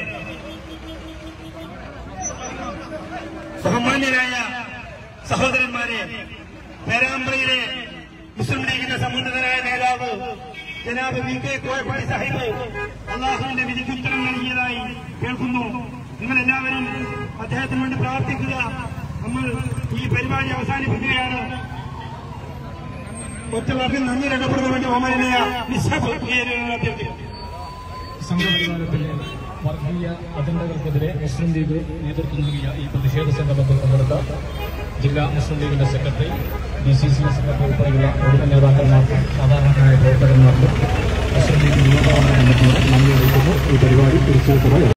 ബഹുമാന്യരായ സഹോദരന്മാരെ പേരാമ്പ്രയിലെ മുസ്ലിം ലീഗിന്റെ സമുന്നതനായ നേതാവ് ജനാബ് വി കെ കോയപ്പള്ളി സാഹിബ് അള്ളാഹുവിന്റെ വിധിക്ക് ഉത്തരം നൽകിയതായി കേൾക്കുന്നു നിങ്ങൾ എല്ലാവരും അദ്ദേഹത്തിന് വേണ്ടി പ്രാർത്ഥിക്കുക നമ്മൾ ഈ പരിപാടി അവസാനിപ്പിക്കുകയാണ് ഒറ്റ വാക്കിൽ നന്ദി രേഖപ്പെടുന്നതിന് വേണ്ടി ബഹുമാനീയ നിശാബ് അഭ്യർത്ഥിക്കുന്നു സംഘപരിവാരത്തിന്റെ വർഗീയ അജണ്ടകൾക്കെതിരെ മുസ്ലിം ലീഗ് നേതൃത്വം നൽകിയ ഈ പ്രതിഷേധ സംഗമത്തിൽ പങ്കെടുത്ത ജില്ലാ മുസ്ലിം ലീഗിന്റെ secretary D C C secretary ഉൾപ്പെടെയുള്ള മുഴുവൻ നേതാക്കന്മാർക്കും സാധാരണക്കാരായ പ്രവർത്തകന്മാർക്കും മുസ്ലിം ലീഗ് നിയമപാലന കമ്മിറ്റിയുടെ നന്ദി അറിയിക്കുന്നു ഈ പരിപാടി തിരിച്ചു